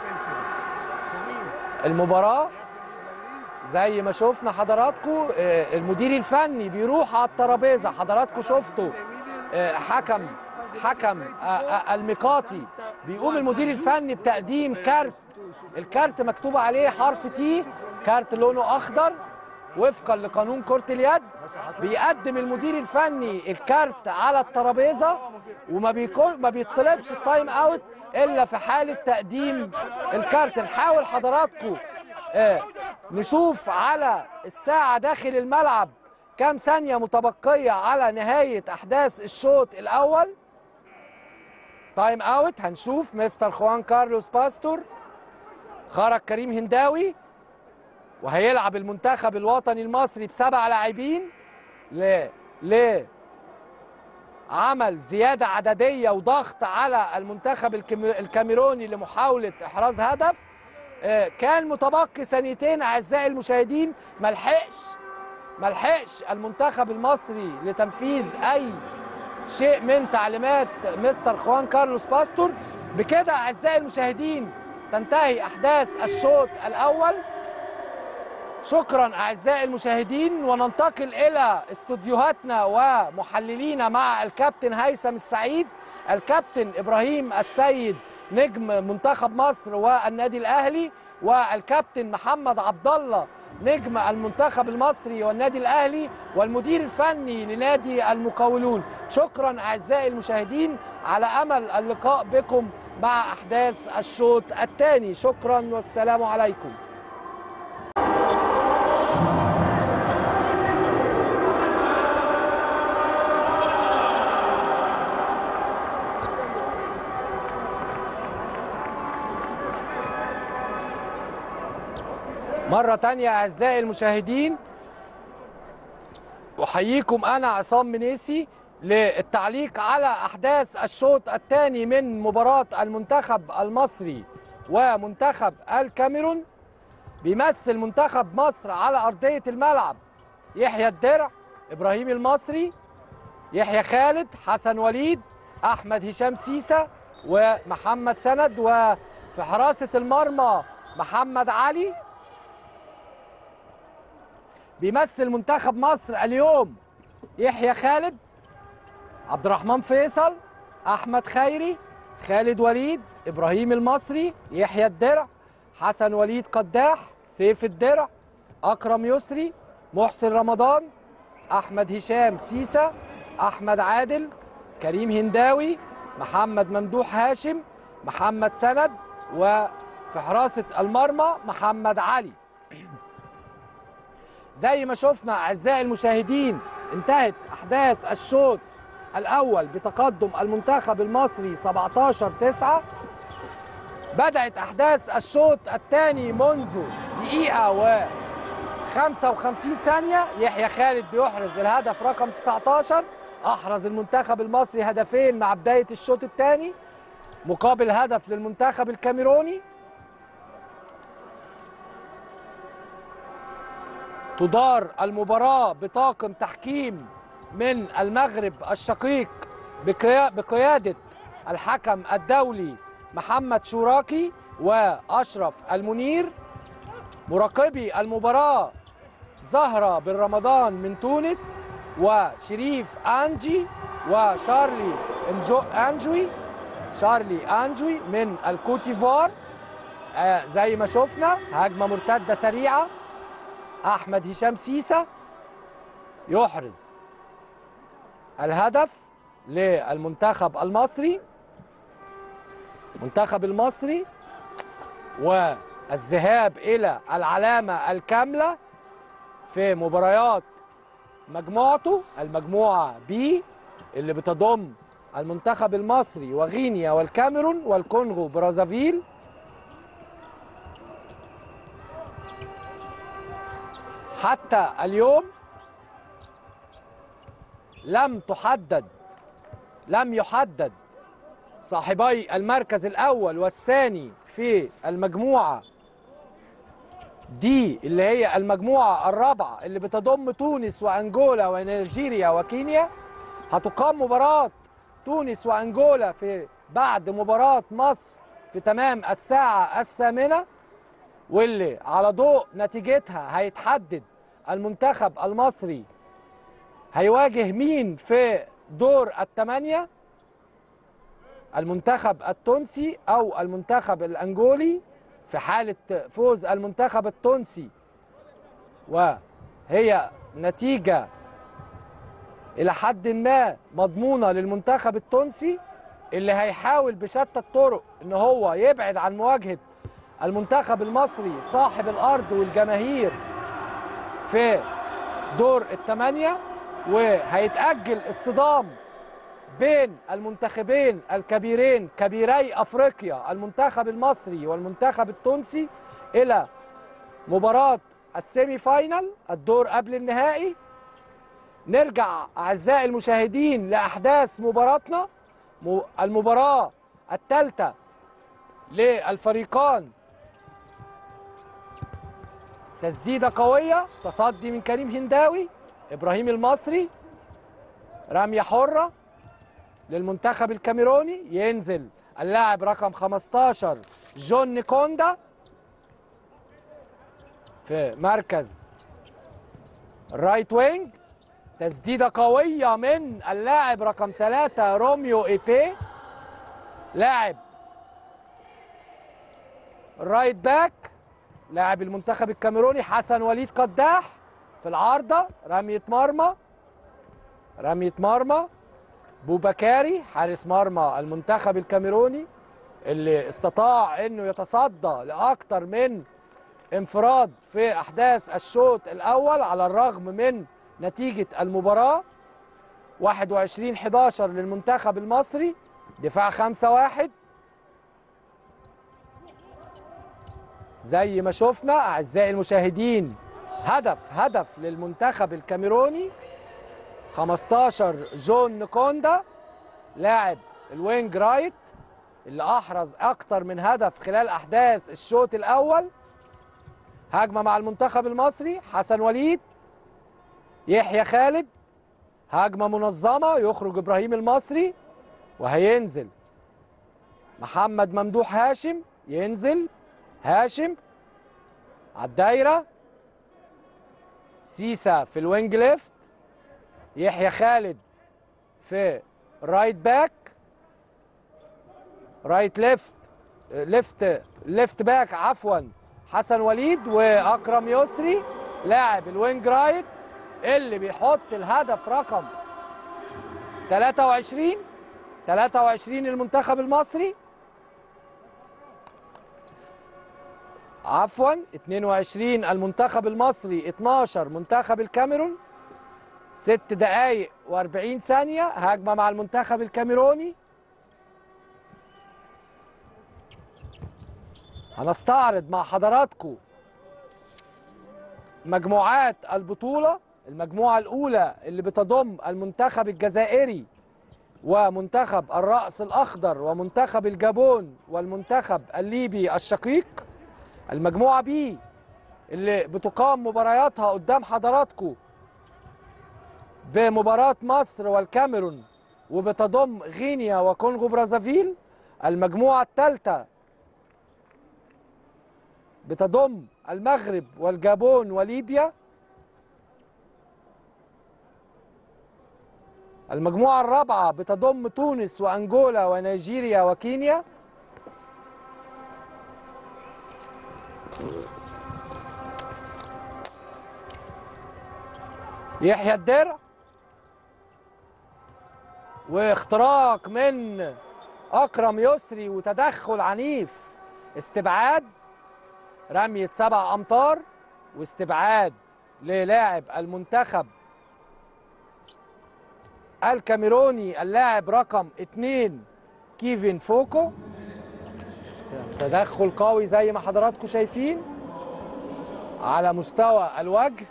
المباراة زي ما شفنا حضراتكم آه، المدير الفني بيروح على الترابيزة حضراتكم شفتوا آه، حكم حكم آه، آه، الميقاتي بيقوم المدير الفني بتقديم كارت الكارت مكتوب عليه حرف تي كارت لونه اخضر وفقا لقانون كرة اليد بيقدم المدير الفني الكارت على الترابيزه وما بيكون ما بيطلبش التايم اوت الا في حاله تقديم الكارت نحاول حضراتكم آه نشوف على الساعه داخل الملعب كام ثانيه متبقيه على نهايه احداث الشوط الاول تايم اوت هنشوف مستر خوان كارلوس باستور خرج كريم هنداوي وهيلعب المنتخب الوطني المصري بسبع لاعبين ل ل عمل زياده عدديه وضغط على المنتخب الكم- الكاميروني لمحاوله احراز هدف آه، كان متبقي ثانيتين اعزائي المشاهدين ملحقش ملحقش المنتخب المصري لتنفيذ اي شيء من تعليمات مستر خوان كارلوس باستور بكده اعزائي المشاهدين تنتهي احداث الشوط الاول شكرا اعزائي المشاهدين وننتقل الى استوديوهاتنا ومحللينا مع الكابتن هيثم السعيد الكابتن ابراهيم السيد نجم منتخب مصر والنادي الاهلي والكابتن محمد عبد الله نجم المنتخب المصري والنادي الاهلي والمدير الفني لنادي المقاولون شكرا اعزائي المشاهدين على امل اللقاء بكم مع احداث الشوط الثاني شكرا والسلام عليكم مرة تانية أعزائي المشاهدين أحييكم أنا عصام منيسي للتعليق على أحداث الشوط الثاني من مباراة المنتخب المصري ومنتخب الكاميرون بيمثل منتخب مصر على أرضية الملعب يحيى الدرع ابراهيم المصري يحيى خالد حسن وليد احمد هشام سيسه ومحمد سند وفي حراسه المرمى محمد علي بيمثل منتخب مصر اليوم يحيى خالد عبد الرحمن فيصل احمد خيري خالد وليد ابراهيم المصري يحيى الدرع حسن وليد قداح سيف الدرع اكرم يسري محسن رمضان احمد هشام سيسه احمد عادل كريم هنداوي محمد ممدوح هاشم محمد سند وفي حراسه المرمى محمد علي زي ما شفنا اعزائي المشاهدين انتهت احداث الشوط الاول بتقدم المنتخب المصري 17 9 بدات احداث الشوط الثاني منذ دقيقه و 55 ثانيه يحيى خالد بيحرز الهدف رقم 19 احرز المنتخب المصري هدفين مع بدايه الشوط الثاني مقابل هدف للمنتخب الكاميروني تدار المباراة بطاقم تحكيم من المغرب الشقيق بقيا- بقيادة الحكم الدولي محمد شوراكي وأشرف المنير مراقبي المباراة زهرة بن رمضان من تونس وشريف أنجي وشارلي انجو أنجوي شارلي أنجوي من الكوتيفوار آه زي ما شفنا هجمة مرتدة سريعة احمد هشام سيسه يحرز الهدف للمنتخب المصري المنتخب المصري والذهاب الى العلامه الكامله في مباريات مجموعته المجموعه بي اللي بتضم المنتخب المصري وغينيا والكاميرون والكونغو برازافيل حتى اليوم لم تحدد لم يحدد صاحبي المركز الأول والثاني في المجموعة دي اللي هي المجموعة الرابعة اللي بتضم تونس وأنجولا ونيجيريا وكينيا هتقام مباراة تونس وأنجولا في بعد مباراة مصر في تمام الساعة الثامنة واللي على ضوء نتيجتها هيتحدد المنتخب المصري هيواجه مين في دور الثمانية المنتخب التونسي أو المنتخب الأنجولي في حالة فوز المنتخب التونسي وهي نتيجة إلى حد ما مضمونة للمنتخب التونسي اللي هيحاول بشتى الطرق إن هو يبعد عن مواجهة المنتخب المصري صاحب الأرض والجماهير في دور الثمانية وهيتأجل الصدام بين المنتخبين الكبيرين كبيري أفريقيا المنتخب المصري والمنتخب التونسي إلى مباراة السيمي فاينل الدور قبل النهائي نرجع أعزائي المشاهدين لأحداث مباراتنا م- المباراة الثالثة للفريقان تسديدة قوية تصدي من كريم هنداوي إبراهيم المصري رمية حرة للمنتخب الكاميروني ينزل اللاعب رقم 15 جون نيكوندا في مركز الرايت وينج تسديدة قوية من اللاعب رقم 3 روميو إيبي لاعب الرايت باك لاعب المنتخب الكاميروني حسن وليد قداح في العارضة رمية مرمى رمية مرمى بوبكاري حارس مرمى المنتخب الكاميروني اللي استطاع انه يتصدى لاكثر من انفراد في احداث الشوط الاول على الرغم من نتيجه المباراه 21 11 للمنتخب المصري دفاع 5 1 زي ما شفنا اعزائي المشاهدين هدف هدف للمنتخب الكاميروني 15 جون نيكوندا لاعب الوينج رايت اللي احرز اكتر من هدف خلال احداث الشوط الاول هجمه مع المنتخب المصري حسن وليد يحيى خالد هجمه منظمه يخرج ابراهيم المصري وهينزل محمد ممدوح هاشم ينزل هاشم على الدايره سيسا في الوينج ليفت يحيى خالد في رايت باك رايت ليفت ليفت ليفت باك عفوا حسن وليد واكرم يسري لاعب الوينج رايت اللي بيحط الهدف رقم 23 23 المنتخب المصري عفوا 22 المنتخب المصري 12 منتخب الكاميرون ست دقايق و40 ثانية هجمة مع المنتخب الكاميروني هنستعرض مع حضراتكم مجموعات البطولة المجموعة الأولى اللي بتضم المنتخب الجزائري ومنتخب الرأس الأخضر ومنتخب الجابون والمنتخب الليبي الشقيق المجموعة بي اللي بتقام مبارياتها قدام حضراتكم بمباراة مصر والكاميرون وبتضم غينيا وكونغو برازافيل المجموعة الثالثة بتضم المغرب والجابون وليبيا المجموعة الرابعة بتضم تونس وأنجولا ونيجيريا وكينيا يحيى الدرع واختراق من أكرم يسري وتدخل عنيف استبعاد رمية سبع أمتار واستبعاد للاعب المنتخب الكاميروني اللاعب رقم اتنين كيفن فوكو تدخل قوي زي ما حضراتكم شايفين على مستوى الوجه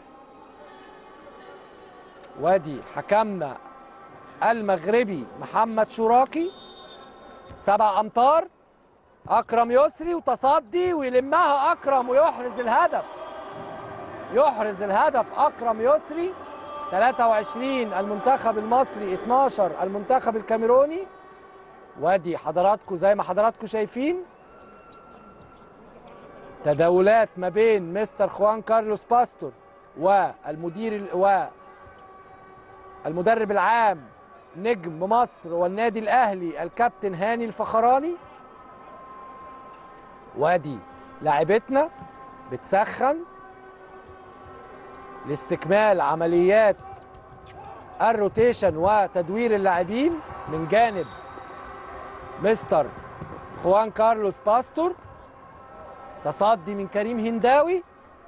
وادي حكمنا المغربي محمد شراكي سبع امتار اكرم يسري وتصدي ويلمها اكرم ويحرز الهدف يحرز الهدف اكرم يسري 23 المنتخب المصري 12 المنتخب الكاميروني وادي حضراتكم زي ما حضراتكم شايفين تداولات ما بين مستر خوان كارلوس باستور والمدير ال- و المدرب العام نجم مصر والنادي الاهلي الكابتن هاني الفخراني وادي لاعبتنا بتسخن لاستكمال عمليات الروتيشن وتدوير اللاعبين من جانب مستر خوان كارلوس باستور تصدي من كريم هنداوي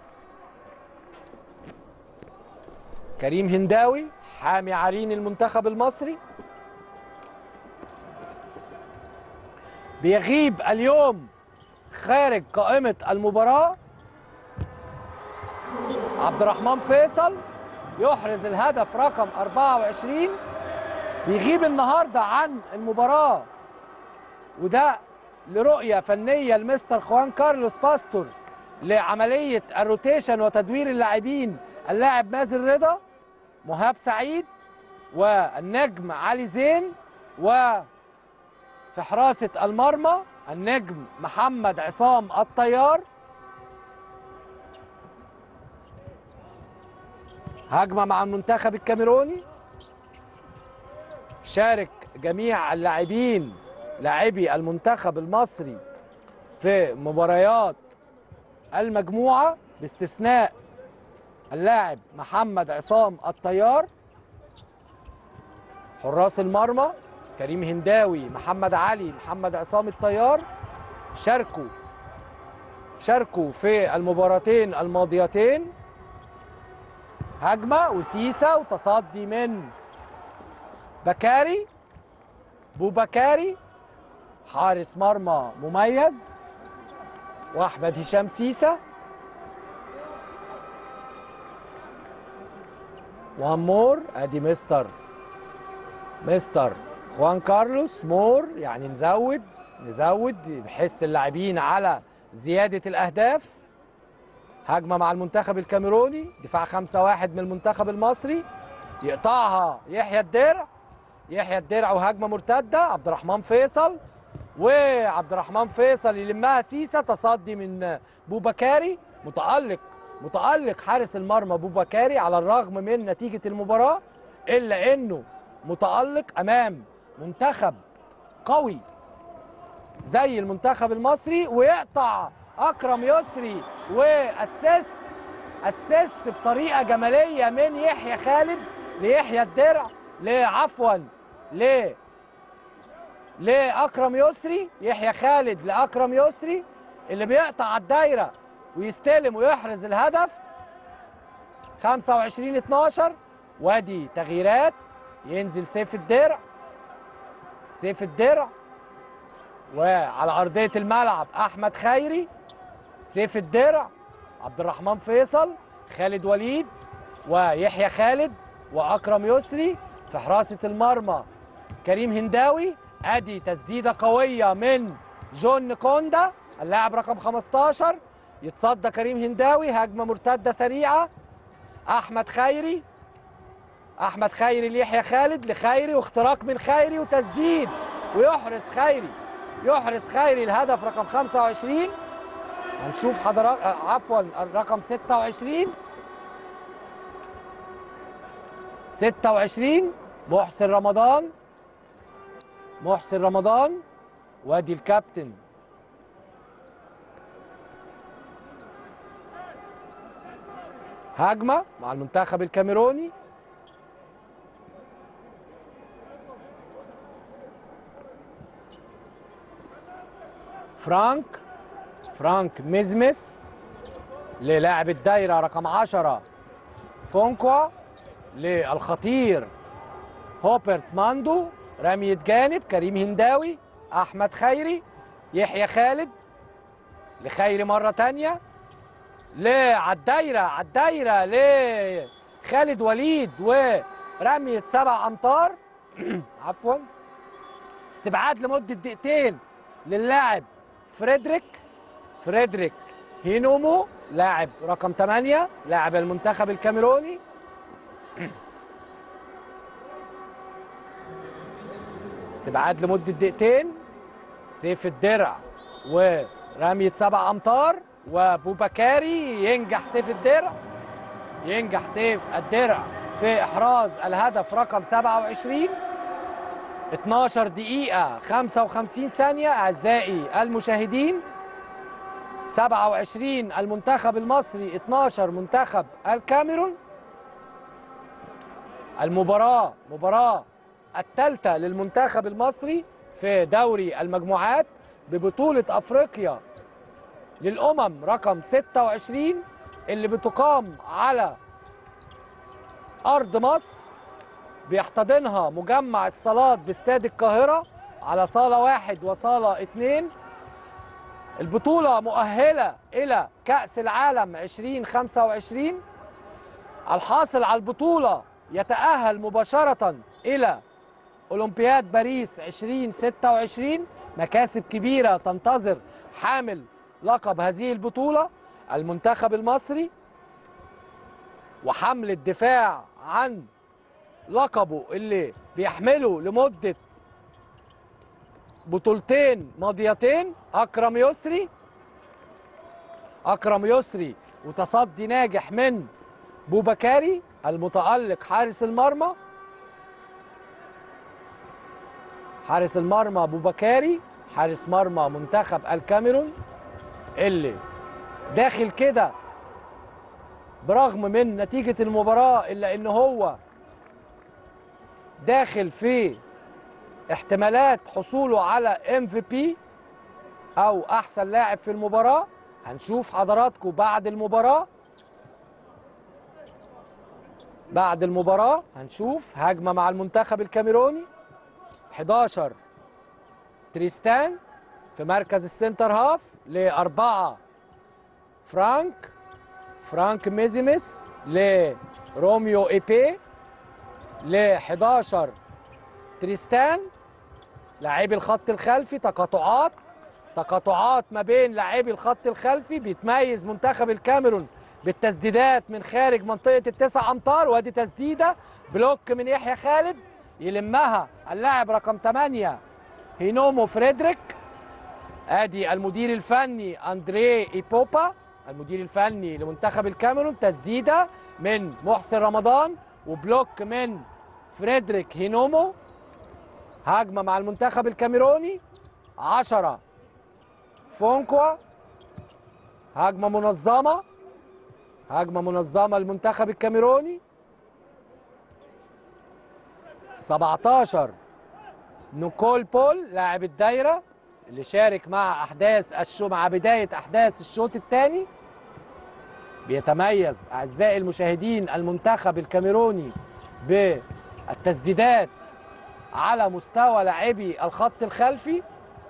كريم هنداوي حامي عرين المنتخب المصري بيغيب اليوم خارج قائمة المباراة عبد الرحمن فيصل يحرز الهدف رقم 24 بيغيب النهارده عن المباراة وده لرؤية فنية لمستر خوان كارلوس باستور لعملية الروتيشن وتدوير اللاعبين اللاعب مازن رضا مهاب سعيد والنجم علي زين و في حراسة المرمى النجم محمد عصام الطيار هجمة مع المنتخب الكاميروني شارك جميع اللاعبين لاعبي المنتخب المصري في مباريات المجموعة باستثناء اللاعب محمد عصام الطيار حراس المرمى كريم هنداوي محمد علي محمد عصام الطيار شاركوا شاركوا في المباراتين الماضيتين هجمة وسيسة وتصدي من بكاري بوبكاري حارس مرمى مميز واحمد هشام سيسة وان مور ادي مستر مستر خوان كارلوس مور يعني نزود نزود بحس اللاعبين على زيادة الأهداف هجمة مع المنتخب الكاميروني دفاع 5-1 من المنتخب المصري يقطعها يحيى الدرع يحيى الدرع وهجمه مرتده عبد الرحمن فيصل وعبد الرحمن فيصل يلمها سيسه تصدي من بوبكاري متالق متالق حارس المرمى بوبكاري على الرغم من نتيجه المباراه الا انه متالق امام منتخب قوي زي المنتخب المصري ويقطع اكرم يسري واسيست اسيست بطريقه جماليه من يحيى خالد ليحيى الدرع لعفوا ل لاكرم يسري يحيى خالد لاكرم يسري اللي بيقطع على الدايره ويستلم ويحرز الهدف 25 12 وادي تغييرات ينزل سيف الدرع سيف الدرع وعلى ارضيه الملعب احمد خيري سيف الدرع عبد الرحمن فيصل خالد وليد ويحيى خالد واكرم يسري في حراسه المرمى كريم هنداوي ادي تسديده قويه من جون كوندا اللاعب رقم 15 يتصدى كريم هنداوي هجمه مرتده سريعه احمد خيري احمد خيري ليحيى خالد لخيري واختراق من خيري وتسديد ويحرز خيري يحرز خيري الهدف رقم 25 هنشوف حضرات آه، عفوا الرقم 26 26 محسن رمضان محسن رمضان وادي الكابتن هجمة مع المنتخب الكاميروني فرانك فرانك مزمس للاعب الدايرة رقم 10 فونكوا للخطير هوبرت ماندو رمية جانب كريم هنداوي أحمد خيري يحيى خالد لخيري مرة تانية لعالدايرة عالدايرة لخالد وليد ورمية سبع أمتار عفوا استبعاد لمدة دقيقتين للاعب فريدريك فريدريك هينومو لاعب رقم 8 لاعب المنتخب الكاميروني استبعاد لمدة دقيقتين سيف الدرع ورمية سبع أمتار وبوبكاري ينجح سيف الدرع ينجح سيف الدرع في إحراز الهدف رقم 27 12 دقيقة 55 ثانية أعزائي المشاهدين 27 المنتخب المصري 12 منتخب الكاميرون المباراة مباراة الثالثة للمنتخب المصري في دوري المجموعات ببطولة أفريقيا للأمم رقم 26 اللي بتقام على أرض مصر بيحتضنها مجمع الصالات باستاد القاهرة على صالة واحد وصالة اتنين البطولة مؤهلة إلى كأس العالم 2025 الحاصل على البطولة يتأهل مباشرة إلى أولمبياد باريس 2026 مكاسب كبيرة تنتظر حامل لقب هذه البطولة المنتخب المصري وحمل الدفاع عن لقبه اللي بيحمله لمدة بطولتين ماضيتين أكرم يسري أكرم يسري وتصدي ناجح من بوبكاري المتألق حارس المرمى حارس المرمى بوبكاري حارس مرمى منتخب الكاميرون اللي داخل كده برغم من نتيجة المباراة إلا إن هو داخل في احتمالات حصوله على ام في بي او احسن لاعب في المباراه هنشوف حضراتكم بعد المباراه بعد المباراه هنشوف هجمه مع المنتخب الكاميروني 11 تريستان في مركز السنتر هاف لأربعة فرانك فرانك ميزيمس لروميو إيبي ل 11 تريستان لاعبي الخط الخلفي تقاطعات تقاطعات ما بين لاعبي الخط الخلفي بيتميز منتخب الكاميرون بالتسديدات من خارج منطقه التسع امتار وادي تسديده بلوك من يحيى خالد يلمها اللاعب رقم 8 هينومو فريدريك ادي المدير الفني اندري ايبوبا المدير الفني لمنتخب الكاميرون تسديده من محسن رمضان وبلوك من فريدريك هينومو هجمه مع المنتخب الكاميروني 10 فونكوا هجمه منظمه هجمه منظمه للمنتخب الكاميروني 17 نيكول بول لاعب الدايره اللي شارك مع احداث الشو مع بدايه احداث الشوط الثاني بيتميز اعزائي المشاهدين المنتخب الكاميروني بالتسديدات على مستوى لاعبي الخط الخلفي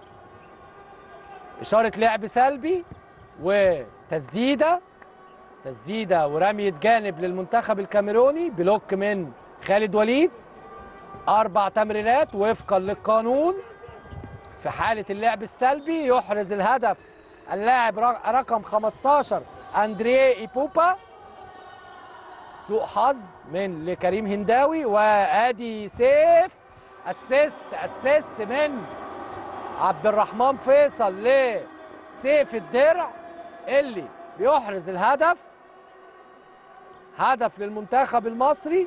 اشاره لعب سلبي وتسديده تسديده ورميه جانب للمنتخب الكاميروني بلوك من خالد وليد اربع تمريرات وفقا للقانون في حاله اللعب السلبي يحرز الهدف اللاعب رقم 15 اندريه ايبوبا سوء حظ من لكريم هنداوي وادي سيف اسيست اسيست من عبد الرحمن فيصل لسيف الدرع اللي بيحرز الهدف هدف للمنتخب المصري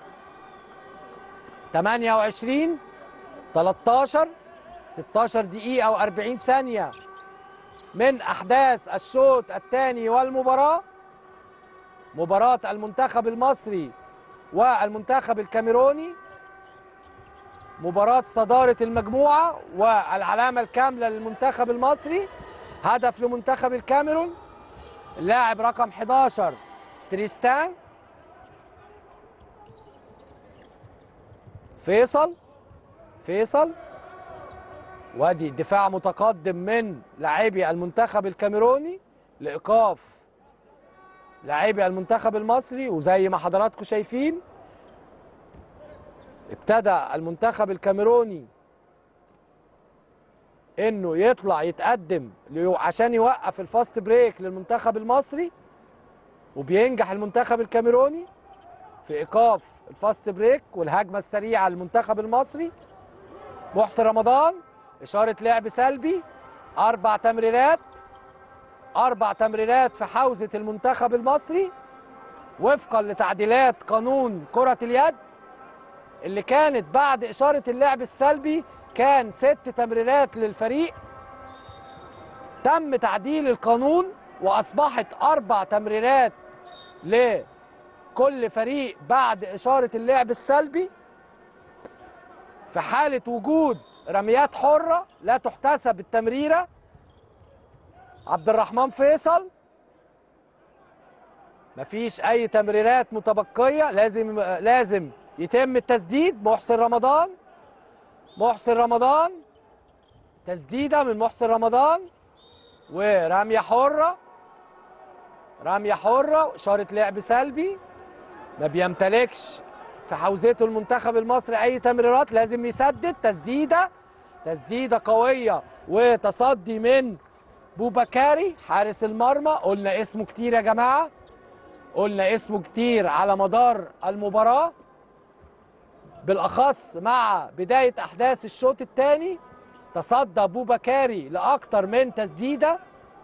28 13 16 دقيقة و40 ثانية من أحداث الشوط الثاني والمباراة مباراة المنتخب المصري والمنتخب الكاميروني مباراة صدارة المجموعة والعلامة الكاملة للمنتخب المصري هدف لمنتخب الكاميرون اللاعب رقم 11 تريستان فيصل فيصل وادي دفاع متقدم من لاعبي المنتخب الكاميروني لايقاف لاعبي المنتخب المصري وزي ما حضراتكم شايفين ابتدى المنتخب الكاميروني انه يطلع يتقدم ليو- عشان يوقف الفاست بريك للمنتخب المصري وبينجح المنتخب الكاميروني في ايقاف الفاست بريك والهجمه السريعه للمنتخب المصري محسن رمضان اشاره لعب سلبي اربع تمريرات اربع تمريرات في حوزه المنتخب المصري وفقا لتعديلات قانون كره اليد اللي كانت بعد اشاره اللعب السلبي كان ست تمريرات للفريق تم تعديل القانون واصبحت اربع تمريرات لكل فريق بعد اشاره اللعب السلبي في حاله وجود رميات حره لا تحتسب التمريره عبد الرحمن فيصل مفيش اي تمريرات متبقيه لازم لازم يتم التسديد محسن رمضان محسن رمضان تسديده من محسن رمضان ورميه حره رميه حره واشاره لعب سلبي ما بيمتلكش في حوزته المنتخب المصري اي تمريرات لازم يسدد تسديده تسديده قويه وتصدي من بوبكاري حارس المرمى قلنا اسمه كتير يا جماعه قلنا اسمه كتير على مدار المباراه بالاخص مع بدايه احداث الشوط الثاني تصدى بوبكاري لاكثر من تسديده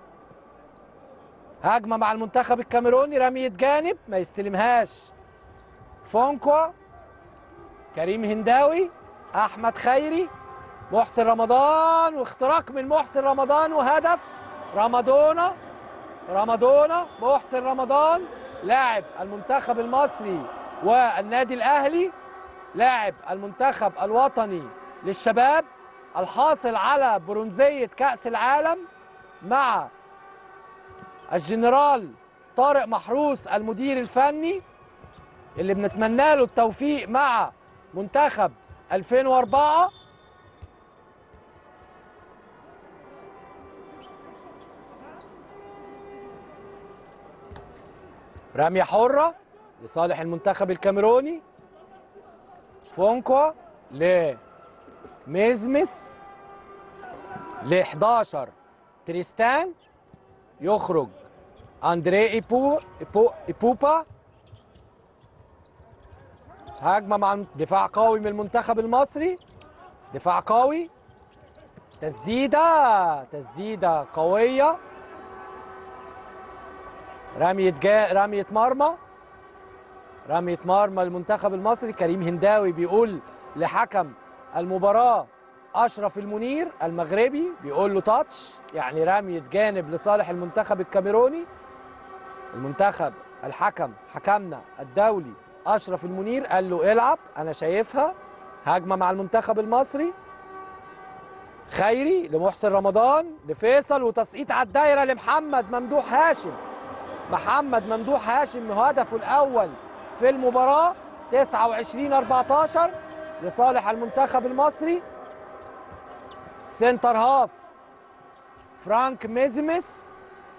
هجمه مع المنتخب الكاميروني رميه جانب ما يستلمهاش فونكوا كريم هنداوي احمد خيري محسن رمضان واختراق من محسن رمضان وهدف رمضونا رمضونا محسن رمضان لاعب المنتخب المصري والنادي الاهلي لاعب المنتخب الوطني للشباب الحاصل على برونزيه كاس العالم مع الجنرال طارق محروس المدير الفني اللي بنتمنى له التوفيق مع منتخب 2004 رمية حرة لصالح المنتخب الكاميروني فونكوا لميزمس ل 11 تريستان يخرج اندري ايبو إيبو ايبوبا هجمه مع دفاع قوي من المنتخب المصري دفاع قوي تسديده تسديده قويه رميه جا رميه مرمى رميه مرمى المنتخب المصري كريم هنداوي بيقول لحكم المباراه اشرف المنير المغربي بيقول له تاتش يعني رميه جانب لصالح المنتخب الكاميروني المنتخب الحكم حكمنا الدولي اشرف المنير قال له العب انا شايفها هجمه مع المنتخب المصري خيري لمحسن رمضان لفيصل وتسقيط على الدايره لمحمد ممدوح هاشم محمد ممدوح هاشم هدفه الاول في المباراه 29 14 لصالح المنتخب المصري سنتر هاف فرانك ميزمس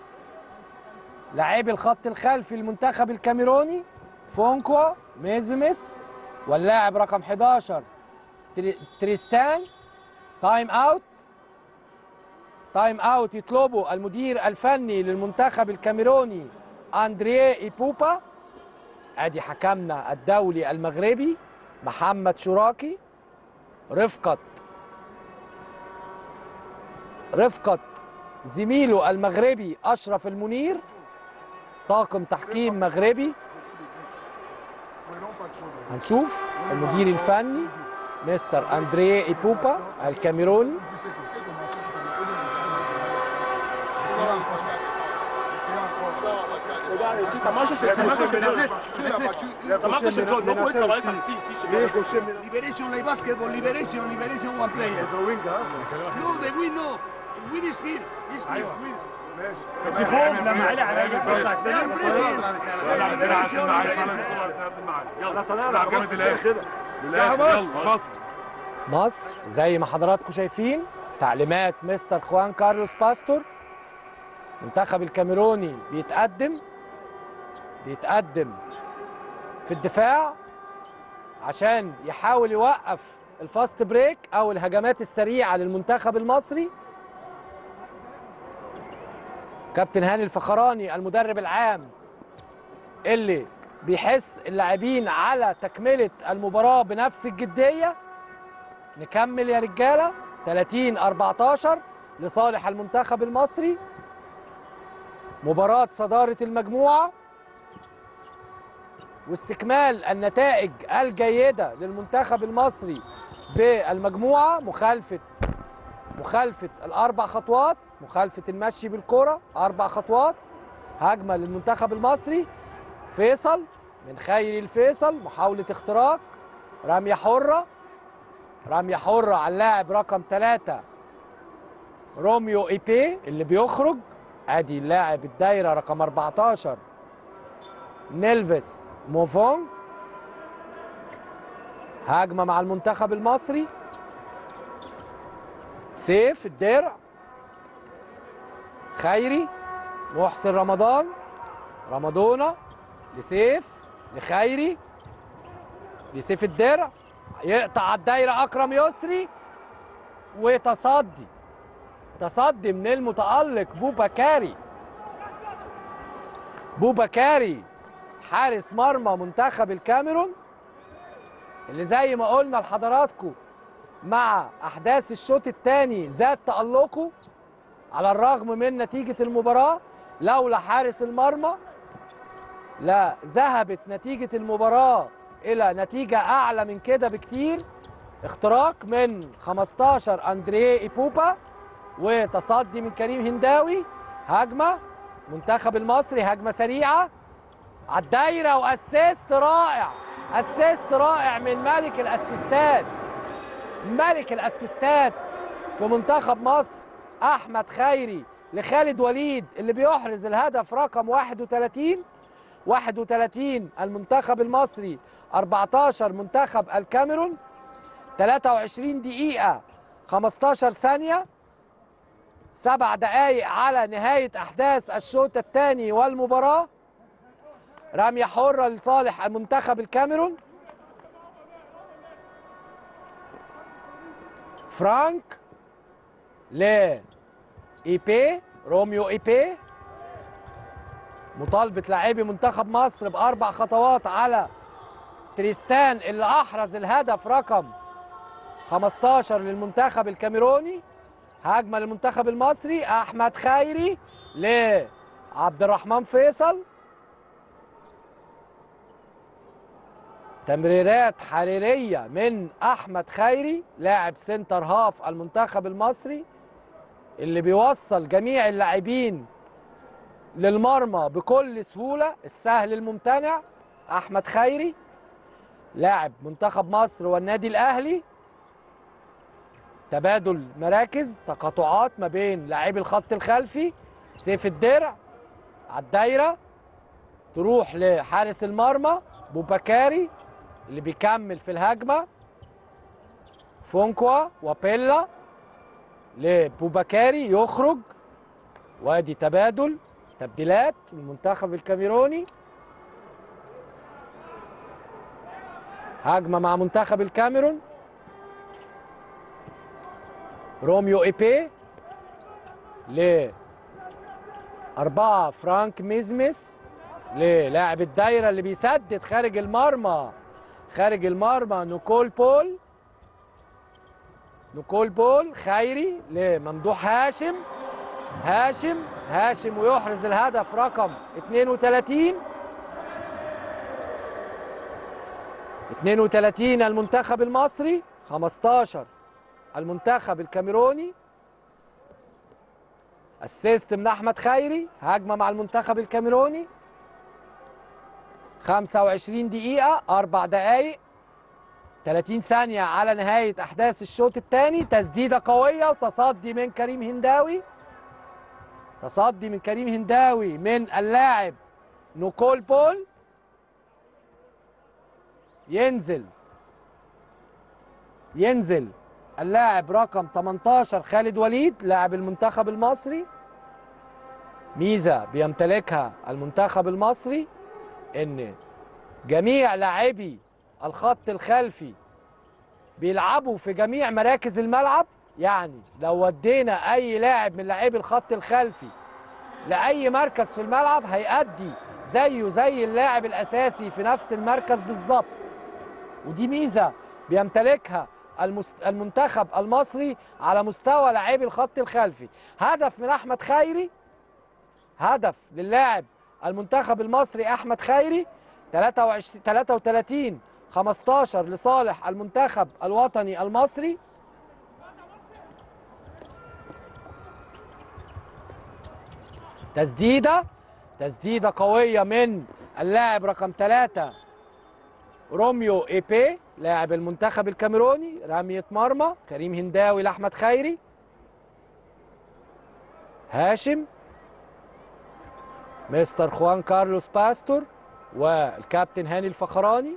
لاعبي الخط الخلفي المنتخب الكاميروني فونكوا ميزمس واللاعب رقم 11 تري- تريستان تايم اوت تايم اوت يطلبه المدير الفني للمنتخب الكاميروني اندريه ايبوبا ادي حكمنا الدولي المغربي محمد شراكي رفقة رفقة زميله المغربي أشرف المنير طاقم تحكيم مغربي هنشوف المدير الفني مستر أندريه إيبوبا الكاميروني Regarde, ici, ça marche chez ça marche chez Menezes. Ça marche chez John. No puedes trabajar así, sí, sí. Liberation like basketball, liberation, liberation one player. No, the win no. The win is here. It's here. Win. تجيبهم لما علي على يلا طلعنا جامد الاخر يلا مصر مصر زي ما حضراتكم شايفين تعليمات مستر خوان كارلوس باستور المنتخب الكاميروني بيتقدم بيتقدم في الدفاع عشان يحاول يوقف الفاست بريك او الهجمات السريعه للمنتخب المصري كابتن هاني الفخراني المدرب العام اللي بيحس اللاعبين على تكمله المباراه بنفس الجديه نكمل يا رجاله 30 14 لصالح المنتخب المصري مباراة صدارة المجموعة واستكمال النتائج الجيدة للمنتخب المصري بالمجموعة مخالفة مخالفة الأربع خطوات مخالفة المشي بالكرة أربع خطوات هجمة للمنتخب المصري فيصل من خيري الفيصل محاولة اختراق رمية حرة رمية حرة على اللاعب رقم ثلاثة روميو ايبي اللي بيخرج ادي اللاعب الدايرة رقم 14 نيلفيس موفونج هجمة مع المنتخب المصري سيف الدرع خيري محسن رمضان رمضانة لسيف لخيري لسيف الدرع يقطع الدايرة أكرم يسري وتصدي تصدي من المتألق بوبكاري بوبكاري حارس مرمى منتخب الكاميرون اللي زي ما قلنا لحضراتكم مع أحداث الشوط الثاني زاد تألقه على الرغم من نتيجة المباراة لولا حارس المرمى لا ذهبت نتيجة المباراة إلى نتيجة أعلى من كده بكتير اختراق من 15 أندريه إيبوبا وتصدي من كريم هنداوي هجمة منتخب المصري هجمة سريعة على الدايرة وأسيست رائع أسيست رائع من ملك الأسيستات ملك الأسيستات في منتخب مصر أحمد خيري لخالد وليد اللي بيحرز الهدف رقم 31 31 المنتخب المصري 14 منتخب الكاميرون 23 دقيقة 15 ثانية سبع دقايق على نهاية أحداث الشوط الثاني والمباراة رمية حرة لصالح المنتخب الكاميرون فرانك ل ايبي روميو ايبي مطالبه لاعبي منتخب مصر باربع خطوات على تريستان اللي احرز الهدف رقم 15 للمنتخب الكاميروني هجمه للمنتخب المصري احمد خيري لعبد الرحمن فيصل تمريرات حريريه من احمد خيري لاعب سنتر هاف المنتخب المصري اللي بيوصل جميع اللاعبين للمرمى بكل سهوله السهل الممتنع احمد خيري لاعب منتخب مصر والنادي الاهلي تبادل مراكز تقاطعات ما بين لاعبي الخط الخلفي سيف الدرع على الدايره تروح لحارس المرمى بوبكاري اللي بيكمل في الهجمه فونكوا وبيلا لبوبكاري يخرج وادي تبادل تبديلات المنتخب الكاميروني هجمه مع منتخب الكاميرون روميو ايبي ل أربعة فرانك ميزمس للاعب الدايرة اللي بيسدد خارج المرمى خارج المرمى نيكول بول نيكول بول خيري لممدوح هاشم هاشم هاشم ويحرز الهدف رقم 32 32 المنتخب المصري 15 المنتخب الكاميروني اسيست من احمد خيري هجمه مع المنتخب الكاميروني 25 دقيقة أربع دقايق 30 ثانية على نهاية أحداث الشوط الثاني تسديدة قوية وتصدي من كريم هنداوي تصدي من كريم هنداوي من اللاعب نيكول بول ينزل ينزل اللاعب رقم 18 خالد وليد لاعب المنتخب المصري ميزة بيمتلكها المنتخب المصري ان جميع لاعبي الخط الخلفي بيلعبوا في جميع مراكز الملعب يعني لو ودينا اي لاعب من لاعبي الخط الخلفي لاي مركز في الملعب هيأدي زيه زي اللاعب الاساسي في نفس المركز بالظبط ودي ميزه بيمتلكها المست... المنتخب المصري على مستوى لاعبي الخط الخلفي هدف من احمد خيري هدف للاعب المنتخب المصري احمد خيري 23 33 15 لصالح المنتخب الوطني المصري تسديده تسديده قويه من اللاعب رقم 3 روميو ايبي لاعب المنتخب الكاميروني رمية مرمى كريم هنداوي لاحمد خيري هاشم مستر خوان كارلوس باستور والكابتن هاني الفخراني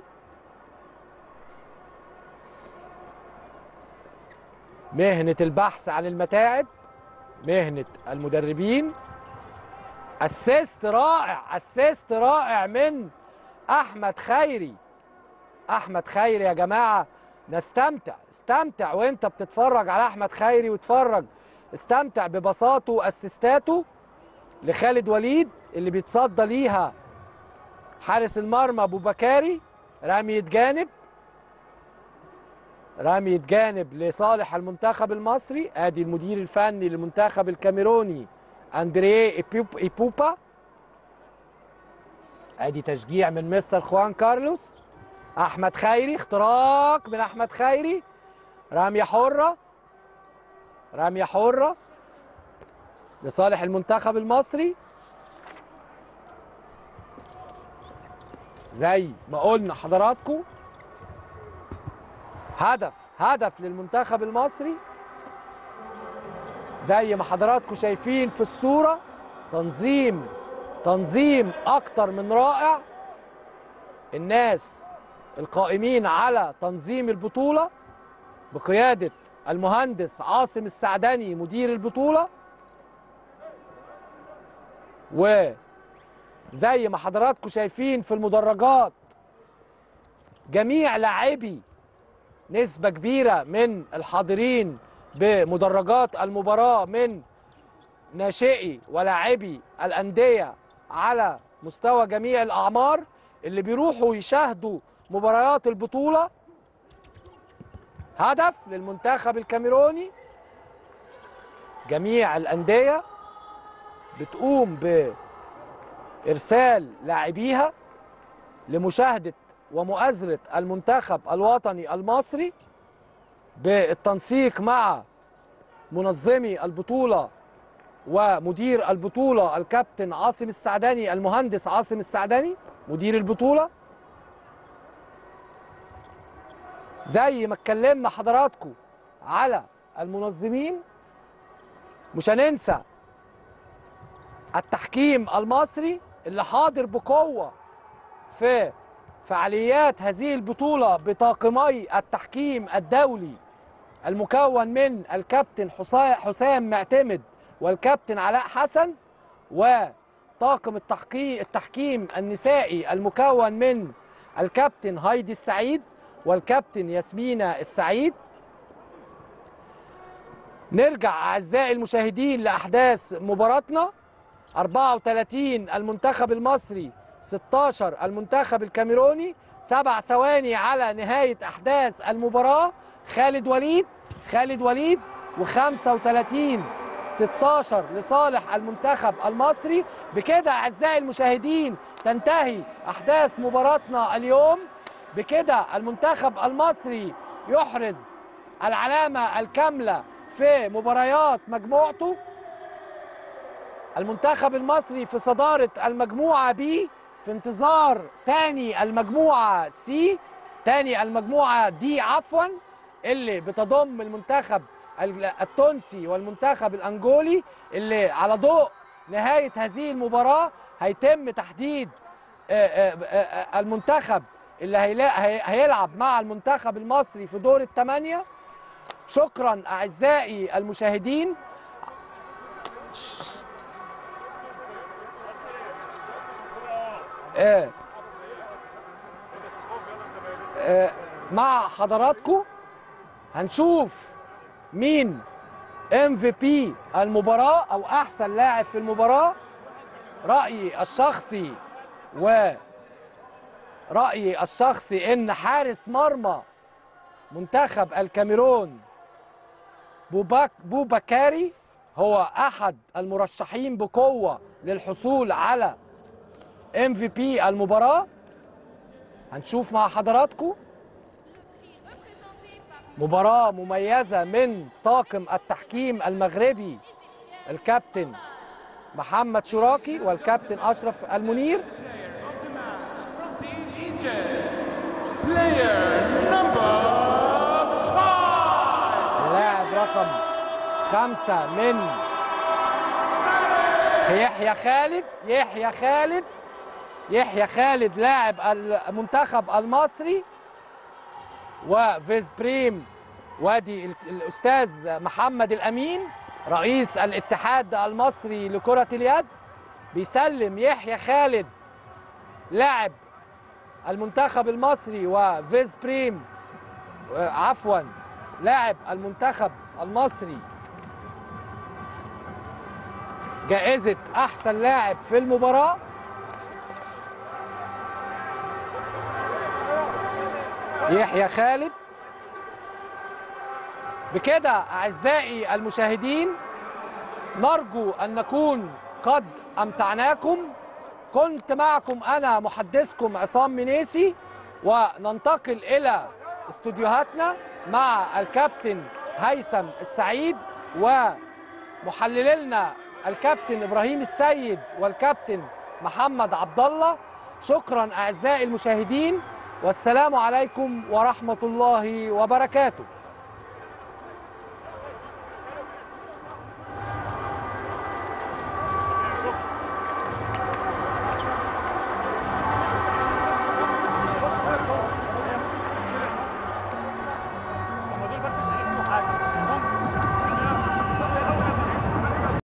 مهنة البحث عن المتاعب مهنة المدربين اسيست رائع اسيست رائع من احمد خيري احمد خيري يا جماعه نستمتع استمتع وانت بتتفرج على احمد خيري وتفرج استمتع ببساطه واسيستاته لخالد وليد اللي بيتصدى ليها حارس المرمى ابو بكاري رمية جانب رمية جانب لصالح المنتخب المصري ادي المدير الفني للمنتخب الكاميروني اندريه إيبوب- ايبوبا ادي تشجيع من مستر خوان كارلوس احمد خيري اختراق من احمد خيري رميه حره رميه حره لصالح المنتخب المصري زي ما قلنا حضراتكم هدف هدف للمنتخب المصري زي ما حضراتكم شايفين في الصورة تنظيم تنظيم أكتر من رائع الناس القائمين على تنظيم البطولة بقيادة المهندس عاصم السعدني مدير البطولة وزي ما حضراتكم شايفين في المدرجات جميع لاعبي نسبة كبيرة من الحاضرين بمدرجات المباراة من ناشئي ولاعبي الأندية على مستوى جميع الاعمار اللي بيروحوا يشاهدوا مباريات البطوله هدف للمنتخب الكاميروني جميع الانديه بتقوم بارسال لاعبيها لمشاهده ومؤازره المنتخب الوطني المصري بالتنسيق مع منظمي البطوله ومدير البطوله الكابتن عاصم السعداني المهندس عاصم السعداني مدير البطوله زي ما اتكلمنا حضراتكم على المنظمين مش هننسى التحكيم المصري اللي حاضر بقوه في فعاليات هذه البطوله بطاقمي التحكيم الدولي المكون من الكابتن حسا- حسام معتمد والكابتن علاء حسن وطاقم التحقيق التحكيم النسائي المكون من الكابتن هايدي السعيد والكابتن ياسمينة السعيد نرجع أعزائي المشاهدين لأحداث مباراتنا 34 المنتخب المصري 16 المنتخب الكاميروني سبع ثواني على نهاية أحداث المباراة خالد وليد خالد وليد و35 16 لصالح المنتخب المصري بكده أعزائي المشاهدين تنتهي أحداث مباراتنا اليوم بكده المنتخب المصري يحرز العلامة الكاملة في مباريات مجموعته المنتخب المصري في صدارة المجموعة بي في انتظار تاني المجموعة سي تاني المجموعة دي عفوا اللي بتضم المنتخب ال- التونسي والمنتخب الأنجولي اللي على ضوء نهاية هذه المباراة هيتم تحديد آه، آه، آه، المنتخب اللي هيلا- هي- هيلعب مع المنتخب المصري في دور الثمانية شكرا أعزائي المشاهدين آه. آه. مع حضراتكم هنشوف مين ام في بي المباراة او احسن لاعب في المباراة رأيي الشخصي ورأيي الشخصي ان حارس مرمى منتخب الكاميرون بوباك بوبكاري هو احد المرشحين بقوة للحصول على ام في بي المباراة هنشوف مع حضراتكم مباراة مميزة من طاقم التحكيم المغربي الكابتن محمد شراكي والكابتن أشرف المنير From Team Egypt, player number five. اللاعب رقم خمسة من يحيى خالد يحيى خالد يحيى خالد لاعب المنتخب المصري وفيز بريم وادي ال- الأستاذ محمد الأمين رئيس الاتحاد المصري لكرة اليد بيسلم يحيى خالد لاعب المنتخب المصري وفيز بريم آه، عفوا لاعب المنتخب المصري جائزة أحسن لاعب في المباراة يحيى خالد بكده أعزائي المشاهدين نرجو أن نكون قد أمتعناكم كنت معكم أنا محدثكم عصام منيسي وننتقل إلى استوديوهاتنا مع الكابتن هيثم السعيد ومحللنا الكابتن إبراهيم السيد والكابتن محمد عبد الله شكرا أعزائي المشاهدين والسلام عليكم ورحمة الله وبركاته